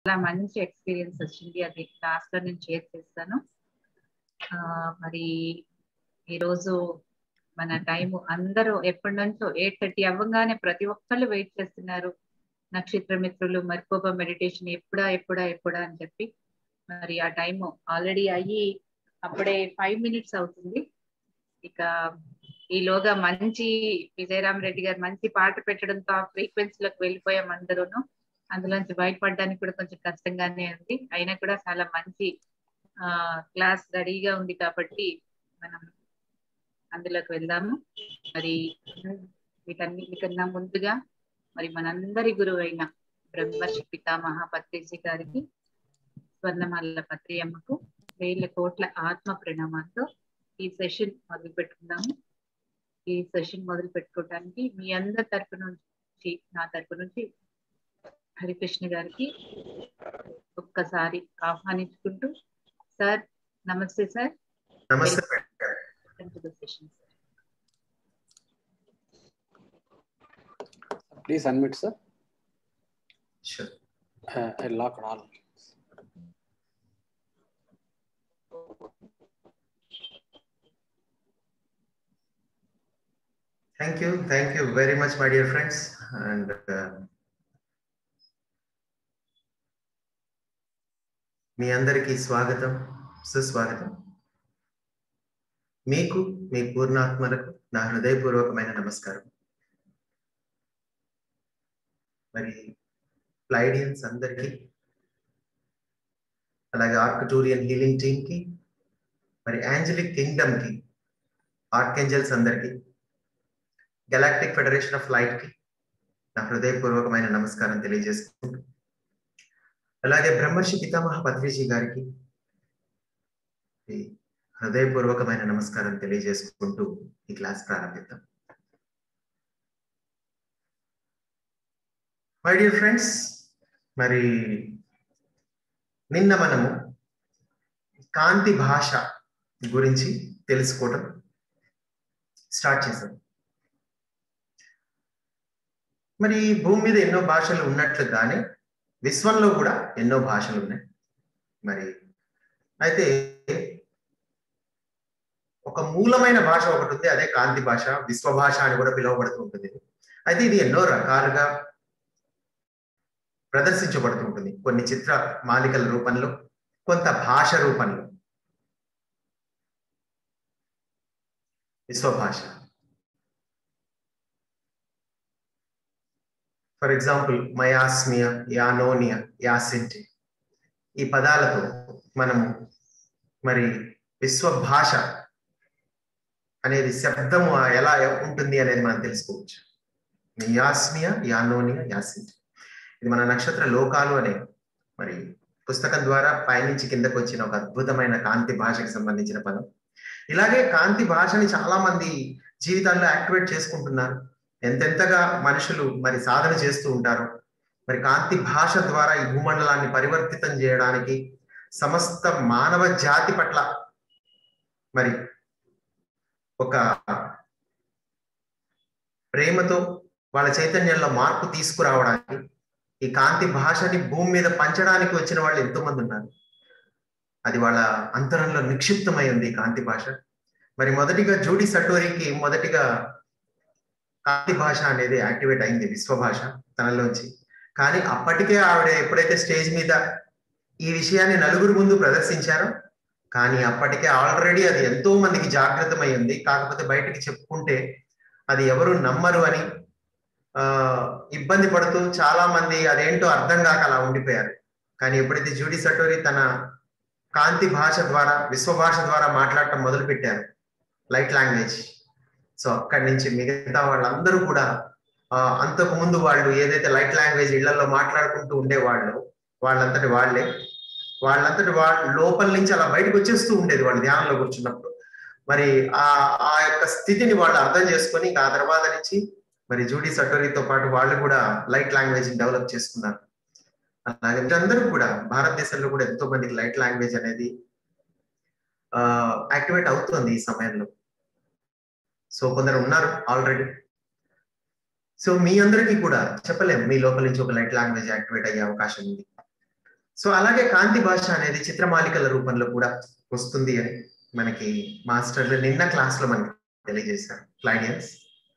చాలా మంచి ఎక్స్పీరియన్స్ వచ్చింది అది లాస్ట్ లో నేను షేర్ చేస్తాను ఆ, మరి ఈరోజు మన టైం అందరూ ఎప్పటి నుంచో ఎయిట్ థర్టీ అవ్వగానే ప్రతి ఒక్కళ్ళు వెయిట్ చేస్తున్నారు నక్షత్ర మిత్రులు మరికోప మెడిటేషన్ ఎప్పుడా ఎప్పుడా ఎప్పుడా అని చెప్పి మరి ఆ టైం ఆల్రెడీ అయ్యి అప్పుడే ఫైవ్ మినిట్స్ అవుతుంది ఇక ఈలోగా మంచి విజయరామ్ రెడ్డి గారు మంచి పాట పెట్టడంతో ఆ ఫ్రీక్వెన్సీలోకి వెళ్ళిపోయాం అందరూను అందులోంచి బయటపడడానికి కూడా కొంచెం కష్టంగానే ఉంది అయినా కూడా చాలా మంచి ఆ క్లాస్ రెడీగా ఉంది కాబట్టి మనం అందులోకి వెళ్దాము మరి వీటన్నిటికన్నా ముందుగా మరి మనందరి గురువు అయిన బ్రహ్మర్షి పితామహ పత్రిజీ గారికి స్వర్ణమాల పత్రియమ్మకు వేల కోట్ల ఆత్మ ప్రణామాలతో ఈ సెషన్ మొదలు పెట్టుకుందాము ఈ సెషన్ మొదలు పెట్టుకోవడానికి మీ అందరి తరపు నుంచి నా తరపు నుంచి హరికృష్ణ గారికి ఒక్కసారి ఆహ్వానించుకుంటూ సార్ నమస్తే సార్ నమస్తే welcome to the session sir Please unmute, sir. Sure. Uh, I lock all. Thank you. Thank you very much, my dear friends. And uh, మీ అందరికీ స్వాగతం సుస్వాగతం మీకు మీ పూర్ణాత్మలకు నా హృదయపూర్వకమైన నమస్కారం మరి ఫ్లైడియన్స్ అందరికీ అలాగే ఆర్కటూరియన్ హీలింగ్ టీమ్ కి మరి యాంజలిక్ కింగ్డమ్ కి ఆర్కెంజల్స్ అందరికీ గెలాక్టిక్ ఫెడరేషన్ ఆఫ్ లైట్ కి నా హృదయపూర్వకమైన నమస్కారం తెలియజేసుకుంటూ అలాగే బ్రహ్మర్షి పితామహ పత్రిజీ గారికి ఈ హృదయపూర్వకమైన నమస్కారం తెలియజేసుకుంటూ ఈ క్లాస్ ప్రారంభిద్దాం మై డియర్ ఫ్రెండ్స్ మరి నిన్న మనము కాంతి భాష గురించి తెలుసుకోవటం స్టార్ట్ చేసాం మరి భూమి మీద ఎన్నో భాషలు ఉన్నట్లుగానే విశ్వంలో కూడా ఎన్నో భాషలు ఉన్నాయి మరి అయితే ఒక మూలమైన భాష ఒకటి ఉంది అదే కాంతి భాష విశ్వ భాష అని కూడా పిలువబడుతూ ఉంటుంది అయితే ఇది ఎన్నో రకాలుగా ప్రదర్శించబడుతూ ఉంటుంది కొన్ని చిత్ర మాలికల రూపంలో కొంత భాష రూపంలో విశ్వభాష ఫర్ ఎగ్జాంపుల్ మయాస్మియ యానోనియ యాసింటి ఈ పదాలతో మనము మరి విశ్వ భాష అనేది శబ్దము ఎలా ఉంటుంది అనేది మనం తెలుసుకోవచ్చు యాస్మియ యానోనియ యాసింటి ఇది మన నక్షత్ర లోకాలు అనే మరి పుస్తకం ద్వారా పైనుంచి కిందకు వచ్చిన ఒక అద్భుతమైన కాంతి భాషకి సంబంధించిన పదం ఇలాగే కాంతి భాషని చాలా మంది జీవితాల్లో యాక్టివేట్ చేసుకుంటున్నారు ఎంతెంతగా మనుషులు మరి సాధన చేస్తూ ఉంటారు మరి కాంతి భాష ద్వారా ఈ భూమండలాన్ని పరివర్తితం చేయడానికి సమస్త మానవ జాతి పట్ల మరి ఒక ప్రేమతో వాళ్ళ చైతన్యంలో మార్పు తీసుకురావడానికి ఈ కాంతి భాషని భూమి మీద పంచడానికి వచ్చిన వాళ్ళు ఎంతో మంది ఉన్నారు అది వాళ్ళ అంతరంలో నిక్షిప్తమై ఉంది ఈ కాంతి భాష మరి మొదటిగా జూడి సటోరికి మొదటిగా కాంతి భాష అనేది యాక్టివేట్ అయింది విశ్వ భాష తనలోంచి కానీ అప్పటికే ఆవిడ ఎప్పుడైతే స్టేజ్ మీద ఈ విషయాన్ని నలుగురు ముందు ప్రదర్శించారో కానీ అప్పటికే ఆల్రెడీ అది ఎంతో మందికి జాగ్రత్తమై ఉంది కాకపోతే బయటకి చెప్పుకుంటే అది ఎవరు నమ్మరు అని ఆ ఇబ్బంది పడుతూ చాలా మంది అదేంటో అర్థం కాక అలా ఉండిపోయారు కానీ ఎప్పుడైతే జూడి సటోరి తన కాంతి భాష ద్వారా విశ్వ భాష ద్వారా మాట్లాడటం మొదలు పెట్టారు లైట్ లాంగ్వేజ్ సో అక్కడి నుంచి మిగతా వాళ్ళందరూ కూడా అంతకు ముందు వాళ్ళు ఏదైతే లైట్ లాంగ్వేజ్ ఇళ్లలో మాట్లాడుకుంటూ ఉండేవాళ్ళు వాళ్ళంతటి వాళ్ళే వాళ్ళంతటి వాళ్ళ లోపల నుంచి అలా బయటకు వచ్చేస్తూ ఉండేది వాళ్ళు ధ్యానంలో కూర్చున్నప్పుడు మరి ఆ ఆ యొక్క స్థితిని వాళ్ళు అర్థం చేసుకొని ఆ తర్వాత నుంచి మరి జూడీ సటోరీతో పాటు వాళ్ళు కూడా లైట్ లాంగ్వేజ్ డెవలప్ చేసుకున్నారు అలాగే అందరూ కూడా భారతదేశంలో కూడా ఎంతో మందికి లైట్ లాంగ్వేజ్ అనేది యాక్టివేట్ అవుతుంది ఈ సమయంలో సో కొందరు ఉన్నారు ఆల్రెడీ సో మీ అందరికీ కూడా చెప్పలేము మీ లోపల నుంచి ఒక లైట్ లాంగ్వేజ్ యాక్టివేట్ అయ్యే అవకాశం ఉంది సో అలాగే కాంతి భాష అనేది చిత్రమాలికల రూపంలో కూడా వస్తుంది అని మనకి మాస్టర్లు నిన్న క్లాస్ లో మనకి తెలియజేశారు ఫ్లైడియన్స్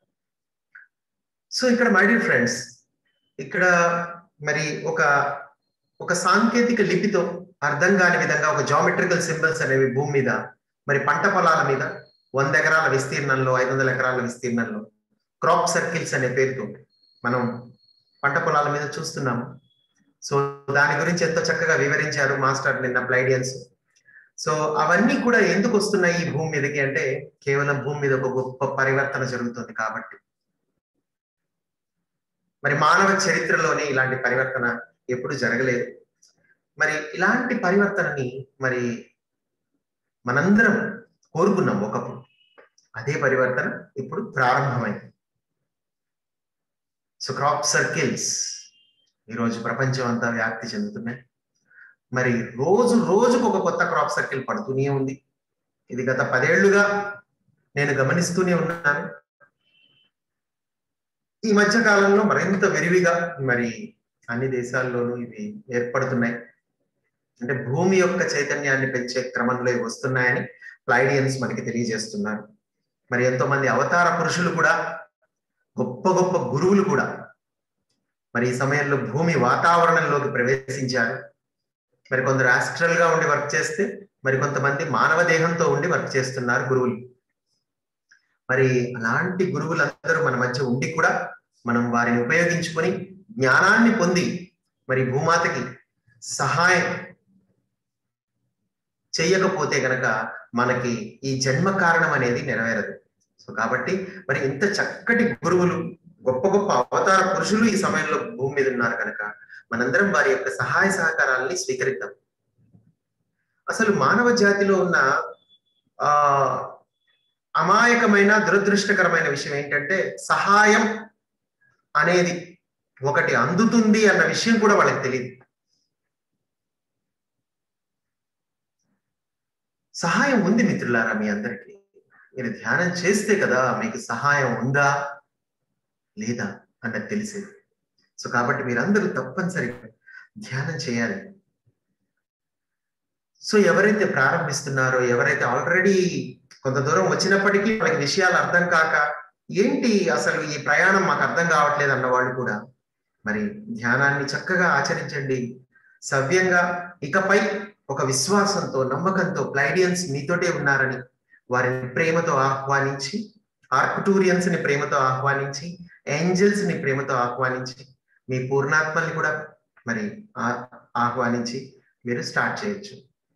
సో ఇక్కడ మై డియర్ ఫ్రెండ్స్ ఇక్కడ మరి ఒక ఒక సాంకేతిక లిపితో అర్థం కాని విధంగా ఒక జామెట్రికల్ సింబల్స్ అనేవి భూమి మీద మరి పంట పొలాల మీద వంద ఎకరాల విస్తీర్ణంలో ఐదు వందల ఎకరాల విస్తీర్ణంలో క్రాప్ సర్కిల్స్ అనే పేరుతో మనం పంట పొలాల మీద చూస్తున్నాము సో దాని గురించి ఎంతో చక్కగా వివరించారు మాస్టర్ నిన్న ప్లైడియన్స్ సో అవన్నీ కూడా ఎందుకు వస్తున్నాయి ఈ భూమి మీదకి అంటే కేవలం భూమి మీద ఒక గొప్ప పరివర్తన జరుగుతుంది కాబట్టి మరి మానవ చరిత్రలోనే ఇలాంటి పరివర్తన ఎప్పుడు జరగలేదు మరి ఇలాంటి పరివర్తనని మరి మనందరం కోరుకున్నాం ఒకప్పుడు అదే పరివర్తన ఇప్పుడు ప్రారంభమైంది సో క్రాప్ సర్కిల్స్ ఈరోజు ప్రపంచం అంతా వ్యాప్తి చెందుతున్నాయి మరి రోజు రోజుకు ఒక కొత్త క్రాప్ సర్కిల్ పడుతూనే ఉంది ఇది గత పదేళ్లుగా నేను గమనిస్తూనే ఉన్నాను ఈ మధ్య కాలంలో మరింత విరివిగా మరి అన్ని దేశాల్లోనూ ఇవి ఏర్పడుతున్నాయి అంటే భూమి యొక్క చైతన్యాన్ని పెంచే క్రమంలో ఇవి వస్తున్నాయని ప్లైడియన్స్ మనకి తెలియజేస్తున్నారు మరి ఎంతో మంది అవతార పురుషులు కూడా గొప్ప గొప్ప గురువులు కూడా మరి ఈ సమయంలో భూమి వాతావరణంలోకి ప్రవేశించారు మరి కొందరు ఆస్ట్రల్ గా ఉండి వర్క్ చేస్తే మరి కొంతమంది మానవ దేహంతో ఉండి వర్క్ చేస్తున్నారు గురువులు మరి అలాంటి గురువులందరూ మన మధ్య ఉండి కూడా మనం వారిని ఉపయోగించుకొని జ్ఞానాన్ని పొంది మరి భూమాతకి సహాయం చెయ్యకపోతే గనక మనకి ఈ జన్మ కారణం అనేది నెరవేరదు సో కాబట్టి మరి ఇంత చక్కటి గురువులు గొప్ప గొప్ప అవతార పురుషులు ఈ సమయంలో భూమి మీద ఉన్నారు కనుక మనందరం వారి యొక్క సహాయ సహకారాలని స్వీకరిద్దాం అసలు మానవ జాతిలో ఉన్న ఆ అమాయకమైన దురదృష్టకరమైన విషయం ఏంటంటే సహాయం అనేది ఒకటి అందుతుంది అన్న విషయం కూడా వాళ్ళకి తెలియదు సహాయం ఉంది మిత్రులారా మీ అందరికీ మీరు ధ్యానం చేస్తే కదా మీకు సహాయం ఉందా లేదా అన్నది తెలిసేది సో కాబట్టి మీరందరూ తప్పనిసరిగా ధ్యానం చేయాలి సో ఎవరైతే ప్రారంభిస్తున్నారో ఎవరైతే ఆల్రెడీ కొంత దూరం వచ్చినప్పటికీ వాళ్ళకి విషయాలు అర్థం కాక ఏంటి అసలు ఈ ప్రయాణం మాకు అర్థం కావట్లేదు అన్న వాళ్ళు కూడా మరి ధ్యానాన్ని చక్కగా ఆచరించండి సవ్యంగా ఇకపై ఒక విశ్వాసంతో నమ్మకంతో ప్లైడియన్స్ మీతోటే ఉన్నారని వారిని ప్రేమతో ఆహ్వానించి ఆర్కుటూరియన్స్ ని ప్రేమతో ఆహ్వానించి ఏంజల్స్ ని ప్రేమతో ఆహ్వానించి మీ పూర్ణాత్మల్ని కూడా మరి ఆహ్వానించి మీరు స్టార్ట్ చేయొచ్చు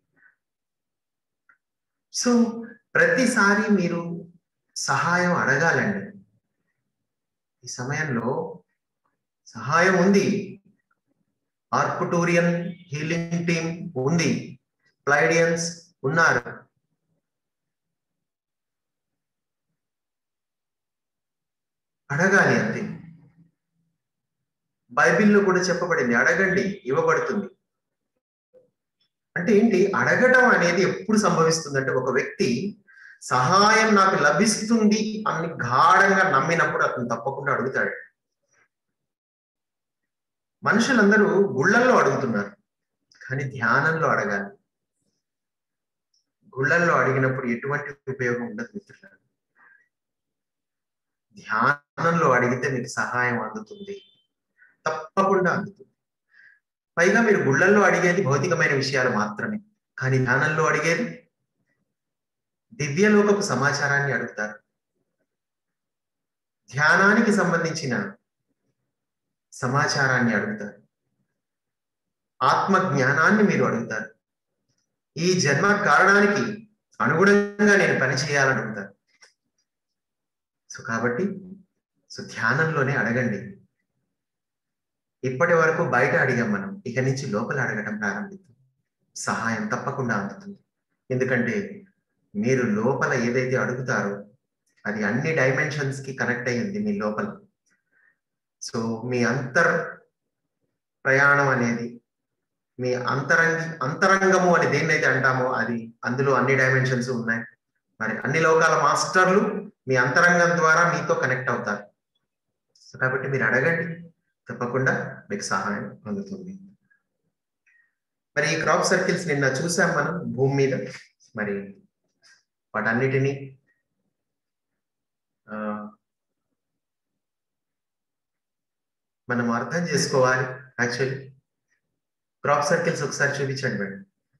సో ప్రతిసారి మీరు సహాయం అడగాలండి ఈ సమయంలో సహాయం ఉంది ఆర్కుటూరియన్ హీలింగ్ టీమ్ ఉంది ప్లైడియన్స్ ఉన్నారు అడగాలి అంతే బైబిల్లో కూడా చెప్పబడింది అడగండి ఇవ్వబడుతుంది అంటే ఏంటి అడగటం అనేది ఎప్పుడు సంభవిస్తుంది అంటే ఒక వ్యక్తి సహాయం నాకు లభిస్తుంది అని గాఢంగా నమ్మినప్పుడు అతను తప్పకుండా అడుగుతాడు మనుషులందరూ గుళ్ళల్లో అడుగుతున్నారు కానీ ధ్యానంలో అడగాలి గుళ్ళల్లో అడిగినప్పుడు ఎటువంటి ఉపయోగం ఉండదు మిత్రులారు ధ్యానంలో అడిగితే మీకు సహాయం అందుతుంది తప్పకుండా అందుతుంది పైగా మీరు గుళ్ళల్లో అడిగేది భౌతికమైన విషయాలు మాత్రమే కానీ ధ్యానంలో అడిగేది దివ్యలోకపు సమాచారాన్ని అడుగుతారు ధ్యానానికి సంబంధించిన సమాచారాన్ని అడుగుతారు ఆత్మ జ్ఞానాన్ని మీరు అడుగుతారు ఈ జన్మ కారణానికి అనుగుణంగా నేను పని చేయాలని అడుగుతాను సో కాబట్టి సో ధ్యానంలోనే అడగండి ఇప్పటి వరకు బయట అడిగాం మనం ఇక నుంచి లోపల అడగటం ప్రారంభిద్దాం సహాయం తప్పకుండా అందుతుంది ఎందుకంటే మీరు లోపల ఏదైతే అడుగుతారో అది అన్ని డైమెన్షన్స్ కి కనెక్ట్ అయ్యింది మీ లోపల సో మీ అంతర్ ప్రయాణం అనేది మీ అంతరంగి అంతరంగము అని దేన్నైతే అంటామో అది అందులో అన్ని డైమెన్షన్స్ ఉన్నాయి మరి అన్ని లోకాల మాస్టర్లు మీ అంతరంగం ద్వారా మీతో కనెక్ట్ అవుతారు సో కాబట్టి మీరు అడగండి తప్పకుండా మీకు సహాయం అందుతుంది మరి ఈ క్రాప్ సర్కిల్స్ నిన్న చూసాం మనం భూమి మీద మరి వాటన్నిటినీ ఆ, మనం అర్థం చేసుకోవాలి యాక్చువల్లీ క్రాప్ సర్కిల్స్ ఒకసారి చూపించండి మేడం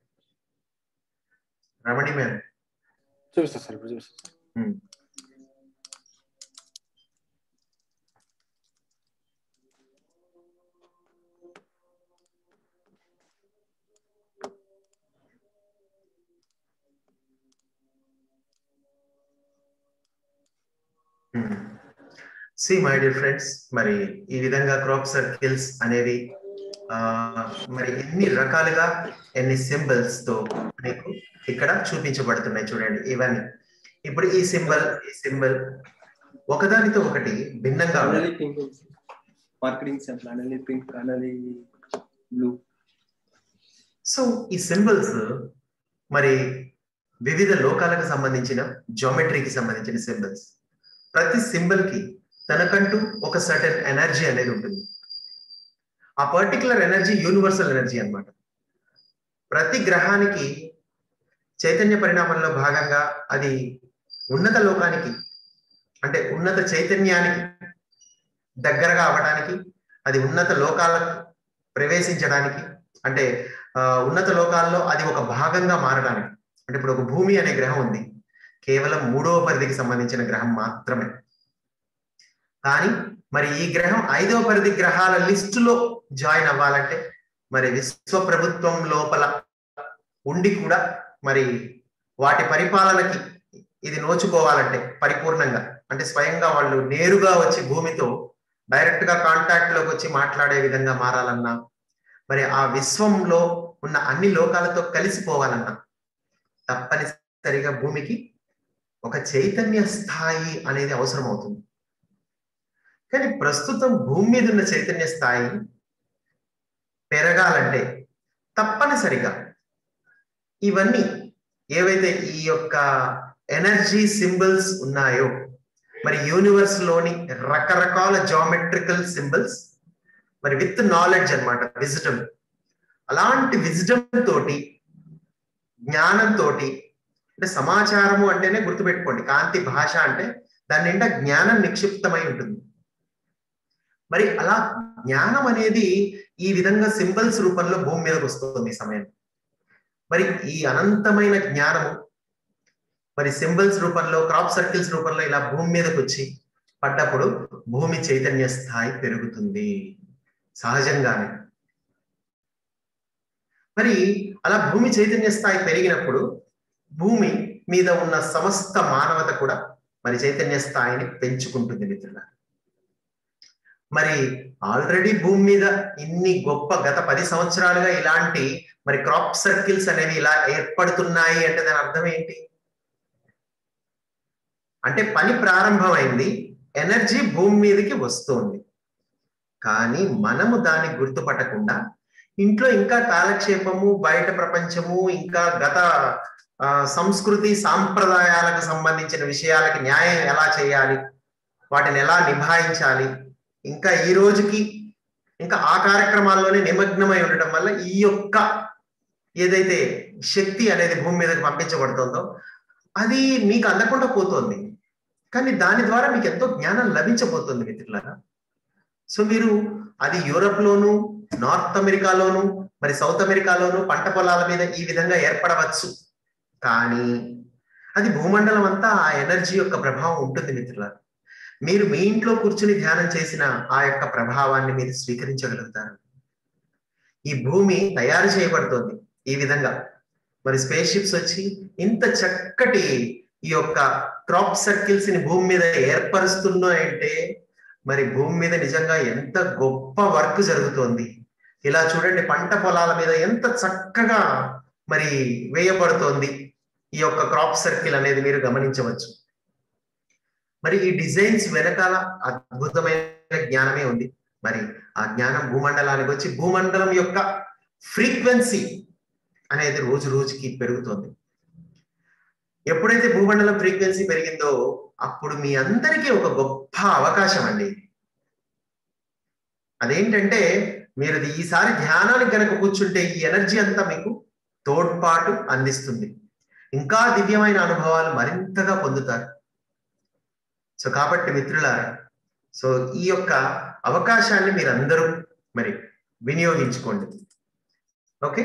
రమణి మేడం చూపిస్తా సార్ ఇప్పుడు చూపిస్తా sir Hmm. See my dear friends మరి ఈ విధంగా క్రాప్ సర్కిల్స్ అనేవి ఆ, మరి ఎన్ని రకాలుగా ఎన్ని సింబల్స్ తో మీకు ఇక్కడ చూపించబడుతున్నాయి చూడండి ఇవన్నీ ఇప్పుడు ఈ సింబల్ ఈ సింబల్ ఒకదానితో ఒకటి భిన్నంగా ఉన్నాయి. Finally pink is marketing sample, finally pink, finally blue. So ఈ సింబల్స్ మరి వివిధ లోకాలకు సంబంధించిన జామెట్రీకి సంబంధించిన సింబల్స్ ప్రతి సింబల్ కి తనకంటూ ఒక సర్టెన్ ఎనర్జీ అనేది ఉంటుంది ఆ పర్టికులర్ ఎనర్జీ యూనివర్సల్ ఎనర్జీ అన్నమాట ప్రతి గ్రహానికి చైతన్య పరిణామంలో భాగంగా అది ఉన్నత లోకానికి అంటే ఉన్నత చైతన్యానికి దగ్గరగా అవ్వడానికి అది ఉన్నత లోకాలకు ప్రవేశించడానికి అంటే ఆ, ఉన్నత లోకాల్లో అది ఒక భాగంగా మారడానికి అంటే ఇప్పుడు ఒక భూమి అనే గ్రహం ఉంది కేవలం మూడవ పరిధికి సంబంధించిన గ్రహం మాత్రమే కానీ మరి ఈ గ్రహం ఐదవ పరిధి గ్రహాల లిస్టులో జాయిన్ అవ్వాలంటే మరి విశ్వ ప్రభుత్వం లోపల ఉండి కూడా మరి వాటి పరిపాలనకి ఇది నోచుకోవాలంటే పరిపూర్ణంగా అంటే స్వయంగా వాళ్ళు నేరుగా వచ్చి భూమితో డైరెక్ట్ గా కాంటాక్ట్ లోకి వచ్చి మాట్లాడే విధంగా మారాలన్నా మరి ఆ విశ్వంలో ఉన్న అన్ని లోకాలతో కలిసిపోవాలన్నా తప్పనిసరిగా భూమికి ఒక చైతన్య స్థాయి అనేది అవసరం అవుతుంది కానీ ప్రస్తుతం భూమి మీద ఉన్న చైతన్య స్థాయి పెరగాలంటే తప్పనిసరిగా ఇవన్నీ ఏవైతే ఈ యొక్క ఎనర్జీ సింబల్స్ ఉన్నాయో మరి యూనివర్స్ లోని రకరకాల జామెట్రికల్ సింబల్స్ మరి విత్ నాలెడ్జ్ అన్నమాట విజిటమ్ అలాంటి విజిటమ్ తోటి జ్ఞానంతో అంటే సమాచారము అంటేనే గుర్తుపెట్టుకోండి కాంతి భాష అంటే దాని నిండా జ్ఞానం నిక్షిప్తమై ఉంటుంది మరి అలా జ్ఞానం అనేది ఈ విధంగా సింబల్స్ రూపంలో భూమి మీదకి వస్తుంది ఈ సమయం మరి ఈ అనంతమైన జ్ఞానము మరి సింబల్స్ రూపంలో క్రాప్ సర్కిల్స్ రూపంలో ఇలా భూమి మీదకి వచ్చి పడ్డప్పుడు భూమి చైతన్య స్థాయి పెరుగుతుంది సహజంగానే మరి అలా భూమి చైతన్య స్థాయి పెరిగినప్పుడు భూమి మీద ఉన్న సమస్త మానవత కూడా మరి చైతన్య స్థాయిని పెంచుకుంటుంది మిత్రుల మరి ఆల్రెడీ భూమి మీద ఇన్ని గొప్ప గత పది సంవత్సరాలుగా ఇలాంటి మరి క్రాప్ సర్కిల్స్ అనేవి ఇలా ఏర్పడుతున్నాయి అంటే దాని అర్థం ఏంటి అంటే పని ప్రారంభమైంది ఎనర్జీ భూమి మీదకి వస్తుంది కానీ మనము దాన్ని గుర్తుపట్టకుండా ఇంట్లో ఇంకా కాలక్షేపము బయట ప్రపంచము ఇంకా గత ఆ, సంస్కృతి సాంప్రదాయాలకు సంబంధించిన విషయాలకి న్యాయం ఎలా చేయాలి వాటిని ఎలా నిభాయించాలి ఇంకా ఈ రోజుకి ఇంకా ఆ కార్యక్రమాల్లోనే నిమగ్నమై ఉండటం వల్ల ఈ యొక్క ఏదైతే శక్తి అనేది భూమి మీదకి పంపించబడుతుందో అది మీకు అందకుండా పోతుంది కానీ దాని ద్వారా మీకు ఎంతో జ్ఞానం లభించబోతుంది మిత్రులారా సో మీరు అది యూరప్ లోను నార్త్ అమెరికాలోను మరి సౌత్ అమెరికాలోను పంట పొలాల మీద ఈ విధంగా ఏర్పడవచ్చు కానీ అది భూమండలం అంతా ఆ ఎనర్జీ యొక్క ప్రభావం ఉంటుంది మిత్రులారా మీరు మీ ఇంట్లో కూర్చుని ధ్యానం చేసిన ఆ యొక్క ప్రభావాన్ని మీరు స్వీకరించగలుగుతారు ఈ భూమి తయారు చేయబడుతోంది ఈ విధంగా మరి స్పేస్ షిప్స్ వచ్చి ఇంత చక్కటి ఈ యొక్క క్రాప్ సర్కిల్స్ ని భూమి మీద ఏర్పరుస్తున్నాయంటే మరి భూమి మీద నిజంగా ఎంత గొప్ప వర్క్ జరుగుతోంది ఇలా చూడండి పంట పొలాల మీద ఎంత చక్కగా మరి వేయబడుతోంది ఈ యొక్క క్రాప్ సర్కిల్ అనేది మీరు గమనించవచ్చు మరి ఈ డిజైన్స్ వెనకాల అద్భుతమైన జ్ఞానమే ఉంది మరి ఆ జ్ఞానం భూమండలానికి వచ్చి భూమండలం యొక్క ఫ్రీక్వెన్సీ అనేది రోజు రోజుకి పెరుగుతోంది ఎప్పుడైతే భూమండలం ఫ్రీక్వెన్సీ పెరిగిందో అప్పుడు మీ అందరికీ ఒక గొప్ప అవకాశం అండి అదేంటంటే మీరు ఇది ఈసారి ధ్యానానికి గనక కూర్చుంటే ఈ ఎనర్జీ అంతా మీకు తోడ్పాటు అందిస్తుంది ఇంకా దివ్యమైన అనుభవాలు మరింతగా పొందుతారు సో కాబట్టి మిత్రులారా సో ఈ యొక్క అవకాశాన్ని మీరందరూ మరి వినియోగించుకోండి ఓకే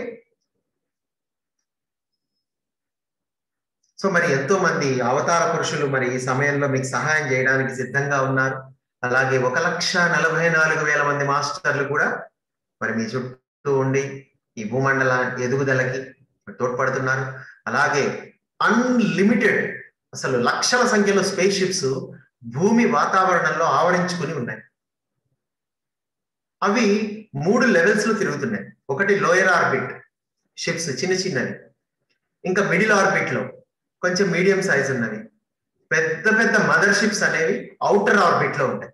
సో మరి ఎంతో మంది అవతార పురుషులు మరి ఈ సమయంలో మీకు సహాయం చేయడానికి సిద్ధంగా ఉన్నారు అలాగే ఒక లక్ష నలభై నాలుగు వేల మంది మాస్టర్లు కూడా మరి మీ చుట్టూ ఉండి ఈ భూమండల ఎదుగుదలకి తోడ్పడుతున్నారు అలాగే అన్లిమిటెడ్ అసలు లక్షల సంఖ్యలో స్పేస్ షిప్స్ భూమి వాతావరణంలో ఆవరించుకుని ఉన్నాయి అవి మూడు లెవెల్స్ లో తిరుగుతున్నాయి ఒకటి లోయర్ ఆర్బిట్ షిప్స్ చిన్న చిన్నవి ఇంకా మిడిల్ ఆర్బిట్ లో కొంచెం మీడియం సైజ్ ఉన్నవి పెద్ద పెద్ద మదర్ షిప్స్ అనేవి అవుటర్ ఆర్బిట్ లో ఉంటాయి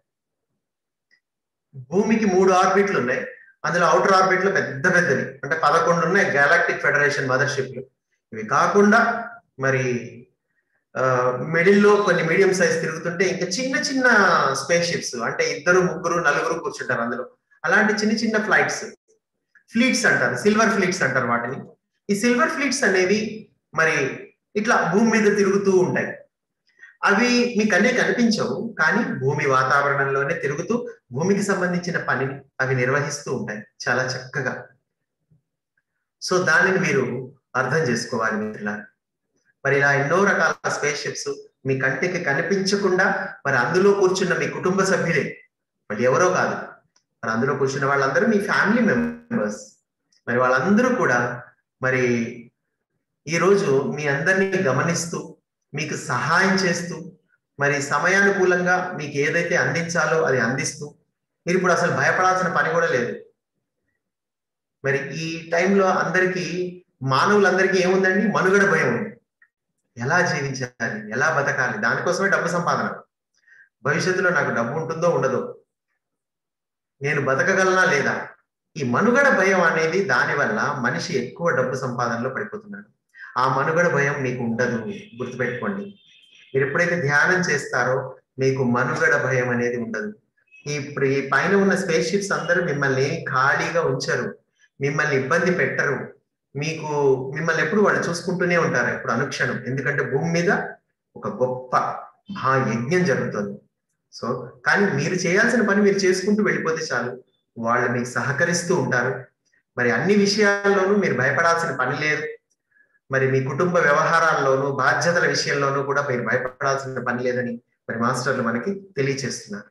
భూమికి మూడు ఆర్బిట్లు ఉన్నాయి అందులో అవుటర్ ఆర్బిట్ లో పెద్ద పెద్దవి అంటే పదకొండు ఉన్నాయి గెలాక్టిక్ ఫెడరేషన్ మదర్ షిప్లు ఇవి కాకుండా మరి మిడిల్లో కొన్ని మీడియం సైజ్ తిరుగుతుంటే ఇంకా చిన్న చిన్న స్పేస్ షిప్స్ అంటే ఇద్దరు ముగ్గురు నలుగురు కూర్చుంటారు అందులో అలాంటి చిన్న చిన్న ఫ్లైట్స్ ఫ్లీట్స్ అంటారు సిల్వర్ ఫ్లీట్స్ అంటారు వాటిని ఈ సిల్వర్ ఫ్లీట్స్ అనేవి మరి ఇట్లా భూమి మీద తిరుగుతూ ఉంటాయి అవి మీకు అన్నీ కనిపించవు కానీ భూమి వాతావరణంలోనే తిరుగుతూ భూమికి సంబంధించిన పనిని అవి నిర్వహిస్తూ ఉంటాయి చాలా చక్కగా సో దానిని మీరు అర్థం చేసుకోవాలి మిత్రులారా మరి ఇలా ఎన్నో రకాల స్పేస్ షిప్స్ మీ కంటికి కనిపించకుండా మరి అందులో కూర్చున్న మీ కుటుంబ సభ్యులే మరి ఎవరో కాదు మరి అందులో కూర్చున్న వాళ్ళందరూ మీ ఫ్యామిలీ మెంబర్స్ మరి వాళ్ళందరూ కూడా మరి ఈరోజు మీ అందరినీ గమనిస్తూ మీకు సహాయం చేస్తూ మరి సమయానుకూలంగా మీకు ఏదైతే అందించాలో అది అందిస్తూ మీరు ఇప్పుడు అసలు భయపడాల్సిన పని కూడా లేదు మరి ఈ టైంలో అందరికీ మానవులందరికీ ఏముందండి మనుగడ భయం ఉంది ఎలా జీవించాలి ఎలా బతకాలి దానికోసమే డబ్బు సంపాదన భవిష్యత్తులో నాకు డబ్బు ఉంటుందో ఉండదో నేను బతకగలనా లేదా ఈ మనుగడ భయం అనేది దానివల్ల మనిషి ఎక్కువ డబ్బు సంపాదనలో పడిపోతున్నాడు ఆ మనుగడ భయం మీకు ఉండదు గుర్తుపెట్టుకోండి మీరు ఎప్పుడైతే ధ్యానం చేస్తారో మీకు మనుగడ భయం అనేది ఉండదు ఇప్పుడు ఈ పైన ఉన్న స్పేస్ షిప్స్ అందరూ మిమ్మల్ని ఖాళీగా ఉంచరు మిమ్మల్ని ఇబ్బంది పెట్టరు మీకు మిమ్మల్ని ఎప్పుడు వాళ్ళు చూసుకుంటూనే ఉంటారు ఇప్పుడు అనుక్షణం ఎందుకంటే భూమి మీద ఒక గొప్ప మహాయజ్ఞం జరుగుతుంది సో కానీ మీరు చేయాల్సిన పని మీరు చేసుకుంటూ వెళ్ళిపోతే చాలు వాళ్ళు మీకు సహకరిస్తూ ఉంటారు మరి అన్ని విషయాల్లోనూ మీరు భయపడాల్సిన పని లేదు మరి మీ కుటుంబ వ్యవహారాల్లోనూ బాధ్యతల విషయంలోనూ కూడా మీరు భయపడాల్సిన పని లేదని మరి మాస్టర్లు మనకి తెలియచేస్తున్నారు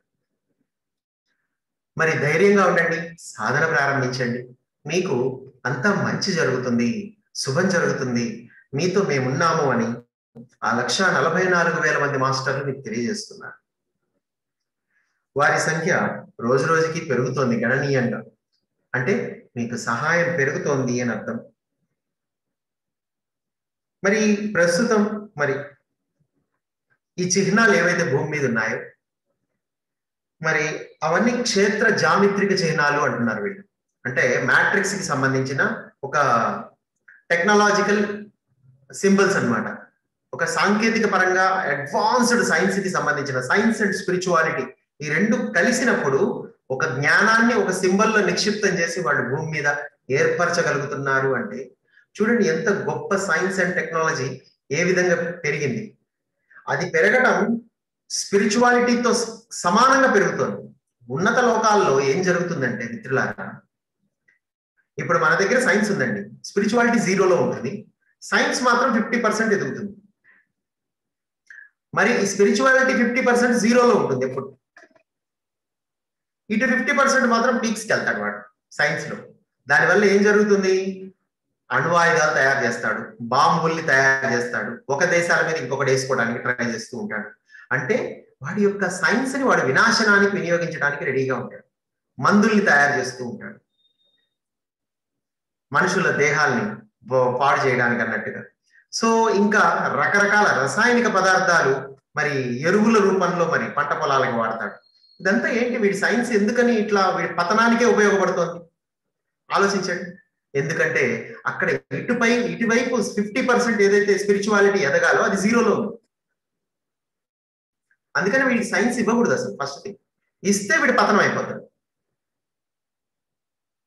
మరి ధైర్యంగా ఉండండి సాధన ప్రారంభించండి మీకు అంతా మంచి జరుగుతుంది శుభం జరుగుతుంది మీతో మేమున్నాము అని ఆ లక్ష నలభై నాలుగు వేల మంది మాస్టర్లు మీకు తెలియజేస్తున్నారు వారి సంఖ్య రోజు రోజుకి పెరుగుతోంది గణనీయంగా అంటే మీకు సహాయం పెరుగుతోంది అని అర్థం మరి ప్రస్తుతం మరి ఈ చిహ్నాలు ఏవైతే భూమి మీద ఉన్నాయో మరి అవన్నీ క్షేత్ర జామిత్రిక చిహ్నాలు అంటున్నారు వీళ్ళు అంటే మ్యాట్రిక్స్ కి సంబంధించిన ఒక టెక్నాలజికల్ సింబల్స్ అన్నమాట ఒక సాంకేతిక పరంగా అడ్వాన్స్డ్ సైన్స్ కి సంబంధించిన సైన్స్ అండ్ స్పిరిచువాలిటీ ఈ రెండు కలిసినప్పుడు ఒక జ్ఞానాన్ని ఒక సింబల్లో నిక్షిప్తం చేసి వాళ్ళు భూమి మీద ఏర్పరచగలుగుతున్నారు అంటే చూడండి ఎంత గొప్ప సైన్స్ అండ్ టెక్నాలజీ ఏ విధంగా పెరిగింది అది పెరగడం స్పిరిచువాలిటీతో సమానంగా పెరుగుతుంది ఉన్నత లోకాల్లో ఏం జరుగుతుందంటే మిత్రులారా ఇప్పుడు మన దగ్గర సైన్స్ ఉందండి స్పిరిచువాలిటీ జీరోలో ఉంటుంది సైన్స్ మాత్రం ఫిఫ్టీ పర్సెంట్ ఎదుగుతుంది మరి ఈ స్పిరిచువాలిటీ ఫిఫ్టీ పర్సెంట్ జీరోలో ఉంటుంది ఎప్పుడు ఇటు ఫిఫ్టీ పర్సెంట్ మాత్రం పీక్స్కి వెళ్తాడు వాడు సైన్స్ లో దానివల్ల ఏం జరుగుతుంది అణువాయుధాలు తయారు చేస్తాడు బాంబుల్ని తయారు చేస్తాడు ఒక దేశాల మీద ఇంకొకటి వేసుకోవడానికి ట్రై చేస్తూ ఉంటాడు అంటే వాడి యొక్క సైన్స్ ని వాడు వినాశనానికి వినియోగించడానికి రెడీగా ఉంటాడు మందుల్ని తయారు చేస్తూ ఉంటాడు మనుషుల దేహాల్ని పాడు చేయడానికి అన్నట్టుగా సో ఇంకా రకరకాల రసాయనిక పదార్థాలు మరి ఎరువుల రూపంలో మరి పంట పొలాలకు వాడతాడు ఇదంతా ఏంటి వీడి సైన్స్ ఎందుకని ఇట్లా వీడి పతనానికే ఉపయోగపడుతోంది ఆలోచించండి ఎందుకంటే అక్కడ ఇటుపై ఇటువైపు ఫిఫ్టీ పర్సెంట్ ఏదైతే స్పిరిచువాలిటీ ఎదగాలో అది జీరోలో ఉంది అందుకని వీడికి సైన్స్ ఇవ్వకూడదు అసలు ఫస్ట్ థింగ్ ఇస్తే వీడి పతనం అయిపోతాడు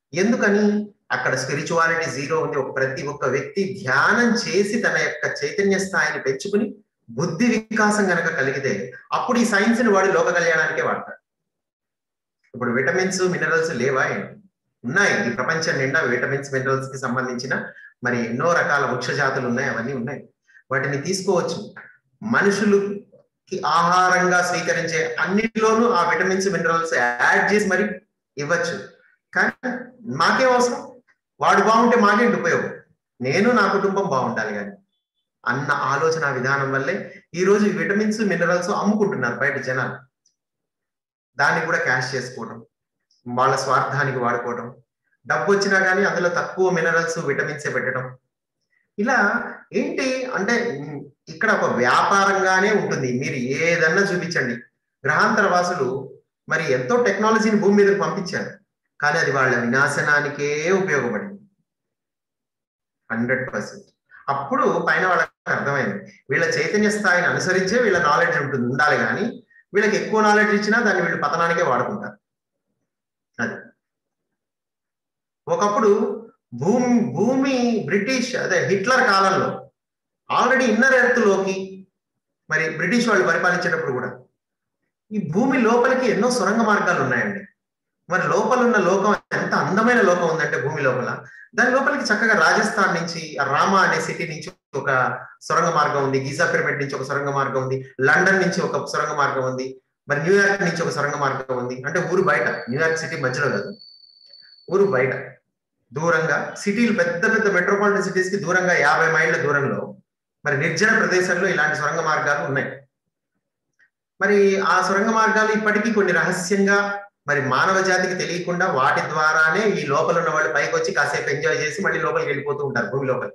ఎందుకని అక్కడ స్పిరిచువాలిటీ జీరో ఉంది ఒక ప్రతి ఒక్క వ్యక్తి ధ్యానం చేసి తన యొక్క చైతన్య స్థాయిని పెంచుకుని బుద్ధి వికాసం గనక కలిగితే అప్పుడు ఈ సైన్స్ ని వాడి లోక కళ్యాణానికే వాడతాడు ఇప్పుడు విటమిన్స్ మినరల్స్ లేవా ఏంటి ఉన్నాయి ఈ ప్రపంచం నిండా విటమిన్స్ మినరల్స్ కి సంబంధించిన మరి ఎన్నో రకాల వృక్ష జాతులు ఉన్నాయి అవన్నీ ఉన్నాయి వాటిని తీసుకోవచ్చు మనుషులుకి ఆహారంగా స్వీకరించే అన్నిటిలోనూ ఆ విటమిన్స్ మినరల్స్ యాడ్ చేసి మరి ఇవ్వచ్చు కానీ మాకేం అవసరం వాడు బాగుంటే మాకేంటి ఉపయోగం నేను నా కుటుంబం బాగుండాలి కానీ అన్న ఆలోచన విధానం వల్లే ఈ రోజు ఈ విటమిన్స్ మినరల్స్ అమ్ముకుంటున్నారు బయట జనాలు దాన్ని కూడా క్యాష్ చేసుకోవడం వాళ్ళ స్వార్థానికి వాడుకోవడం డబ్బు వచ్చినా కానీ అందులో తక్కువ మినరల్స్ విటమిన్స్ పెట్టడం ఇలా ఏంటి అంటే ఉమ్, ఇక్కడ ఒక వ్యాపారంగానే ఉంటుంది మీరు ఏదన్నా చూపించండి గ్రహాంతర వాసులు మరి ఎంతో టెక్నాలజీని భూమి మీదకి పంపించారు కానీ అది వాళ్ళ వినాశనానికే ఉపయోగపడింది హండ్రెడ్ పర్సెంట్ అప్పుడు పైన వాళ్ళకి అర్థమైంది వీళ్ళ చైతన్య స్థాయిని అనుసరించే వీళ్ళ నాలెడ్జ్ ఉంటుంది ఉండాలి కానీ వీళ్ళకి ఎక్కువ నాలెడ్జ్ ఇచ్చినా దాన్ని వీళ్ళు పతనానికే వాడుకుంటారు అది ఒకప్పుడు భూమి భూమి బ్రిటిష్ అదే హిట్లర్ కాలంలో ఆల్రెడీ ఇన్నర్ ఎర్త్ లోకి మరి బ్రిటిష్ వాళ్ళు పరిపాలించేటప్పుడు కూడా ఈ భూమి లోపలికి ఎన్నో సొరంగ మార్గాలు ఉన్నాయండి మరి లోపల ఉన్న లోకం ఎంత అందమైన లోకం ఉందంటే భూమి లోపల దాని లోపలికి చక్కగా రాజస్థాన్ నుంచి ఆ రామా అనే సిటీ నుంచి ఒక సొరంగ మార్గం ఉంది గీజా పిరమిడ్ నుంచి ఒక సొరంగ మార్గం ఉంది లండన్ నుంచి ఒక సొరంగ మార్గం ఉంది మరి న్యూయార్క్ నుంచి ఒక సొరంగ మార్గం ఉంది అంటే ఊరు బయట న్యూయార్క్ సిటీ మధ్యలో కాదు ఊరు బయట దూరంగా సిటీలు పెద్ద పెద్ద మెట్రోపాలిటన్ సిటీస్ కి దూరంగా యాభై మైళ్ళ దూరంలో మరి నిర్జన ప్రదేశంలో ఇలాంటి సొరంగ మార్గాలు ఉన్నాయి మరి ఆ సొరంగ మార్గాలు ఇప్పటికీ కొన్ని రహస్యంగా మరి మానవ జాతికి తెలియకుండా వాటి ద్వారానే ఈ లోపల ఉన్న వాళ్ళు పైకి వచ్చి కాసేపు ఎంజాయ్ చేసి మళ్ళీ లోపలికి వెళ్ళిపోతూ ఉంటారు భూమి లోపలికి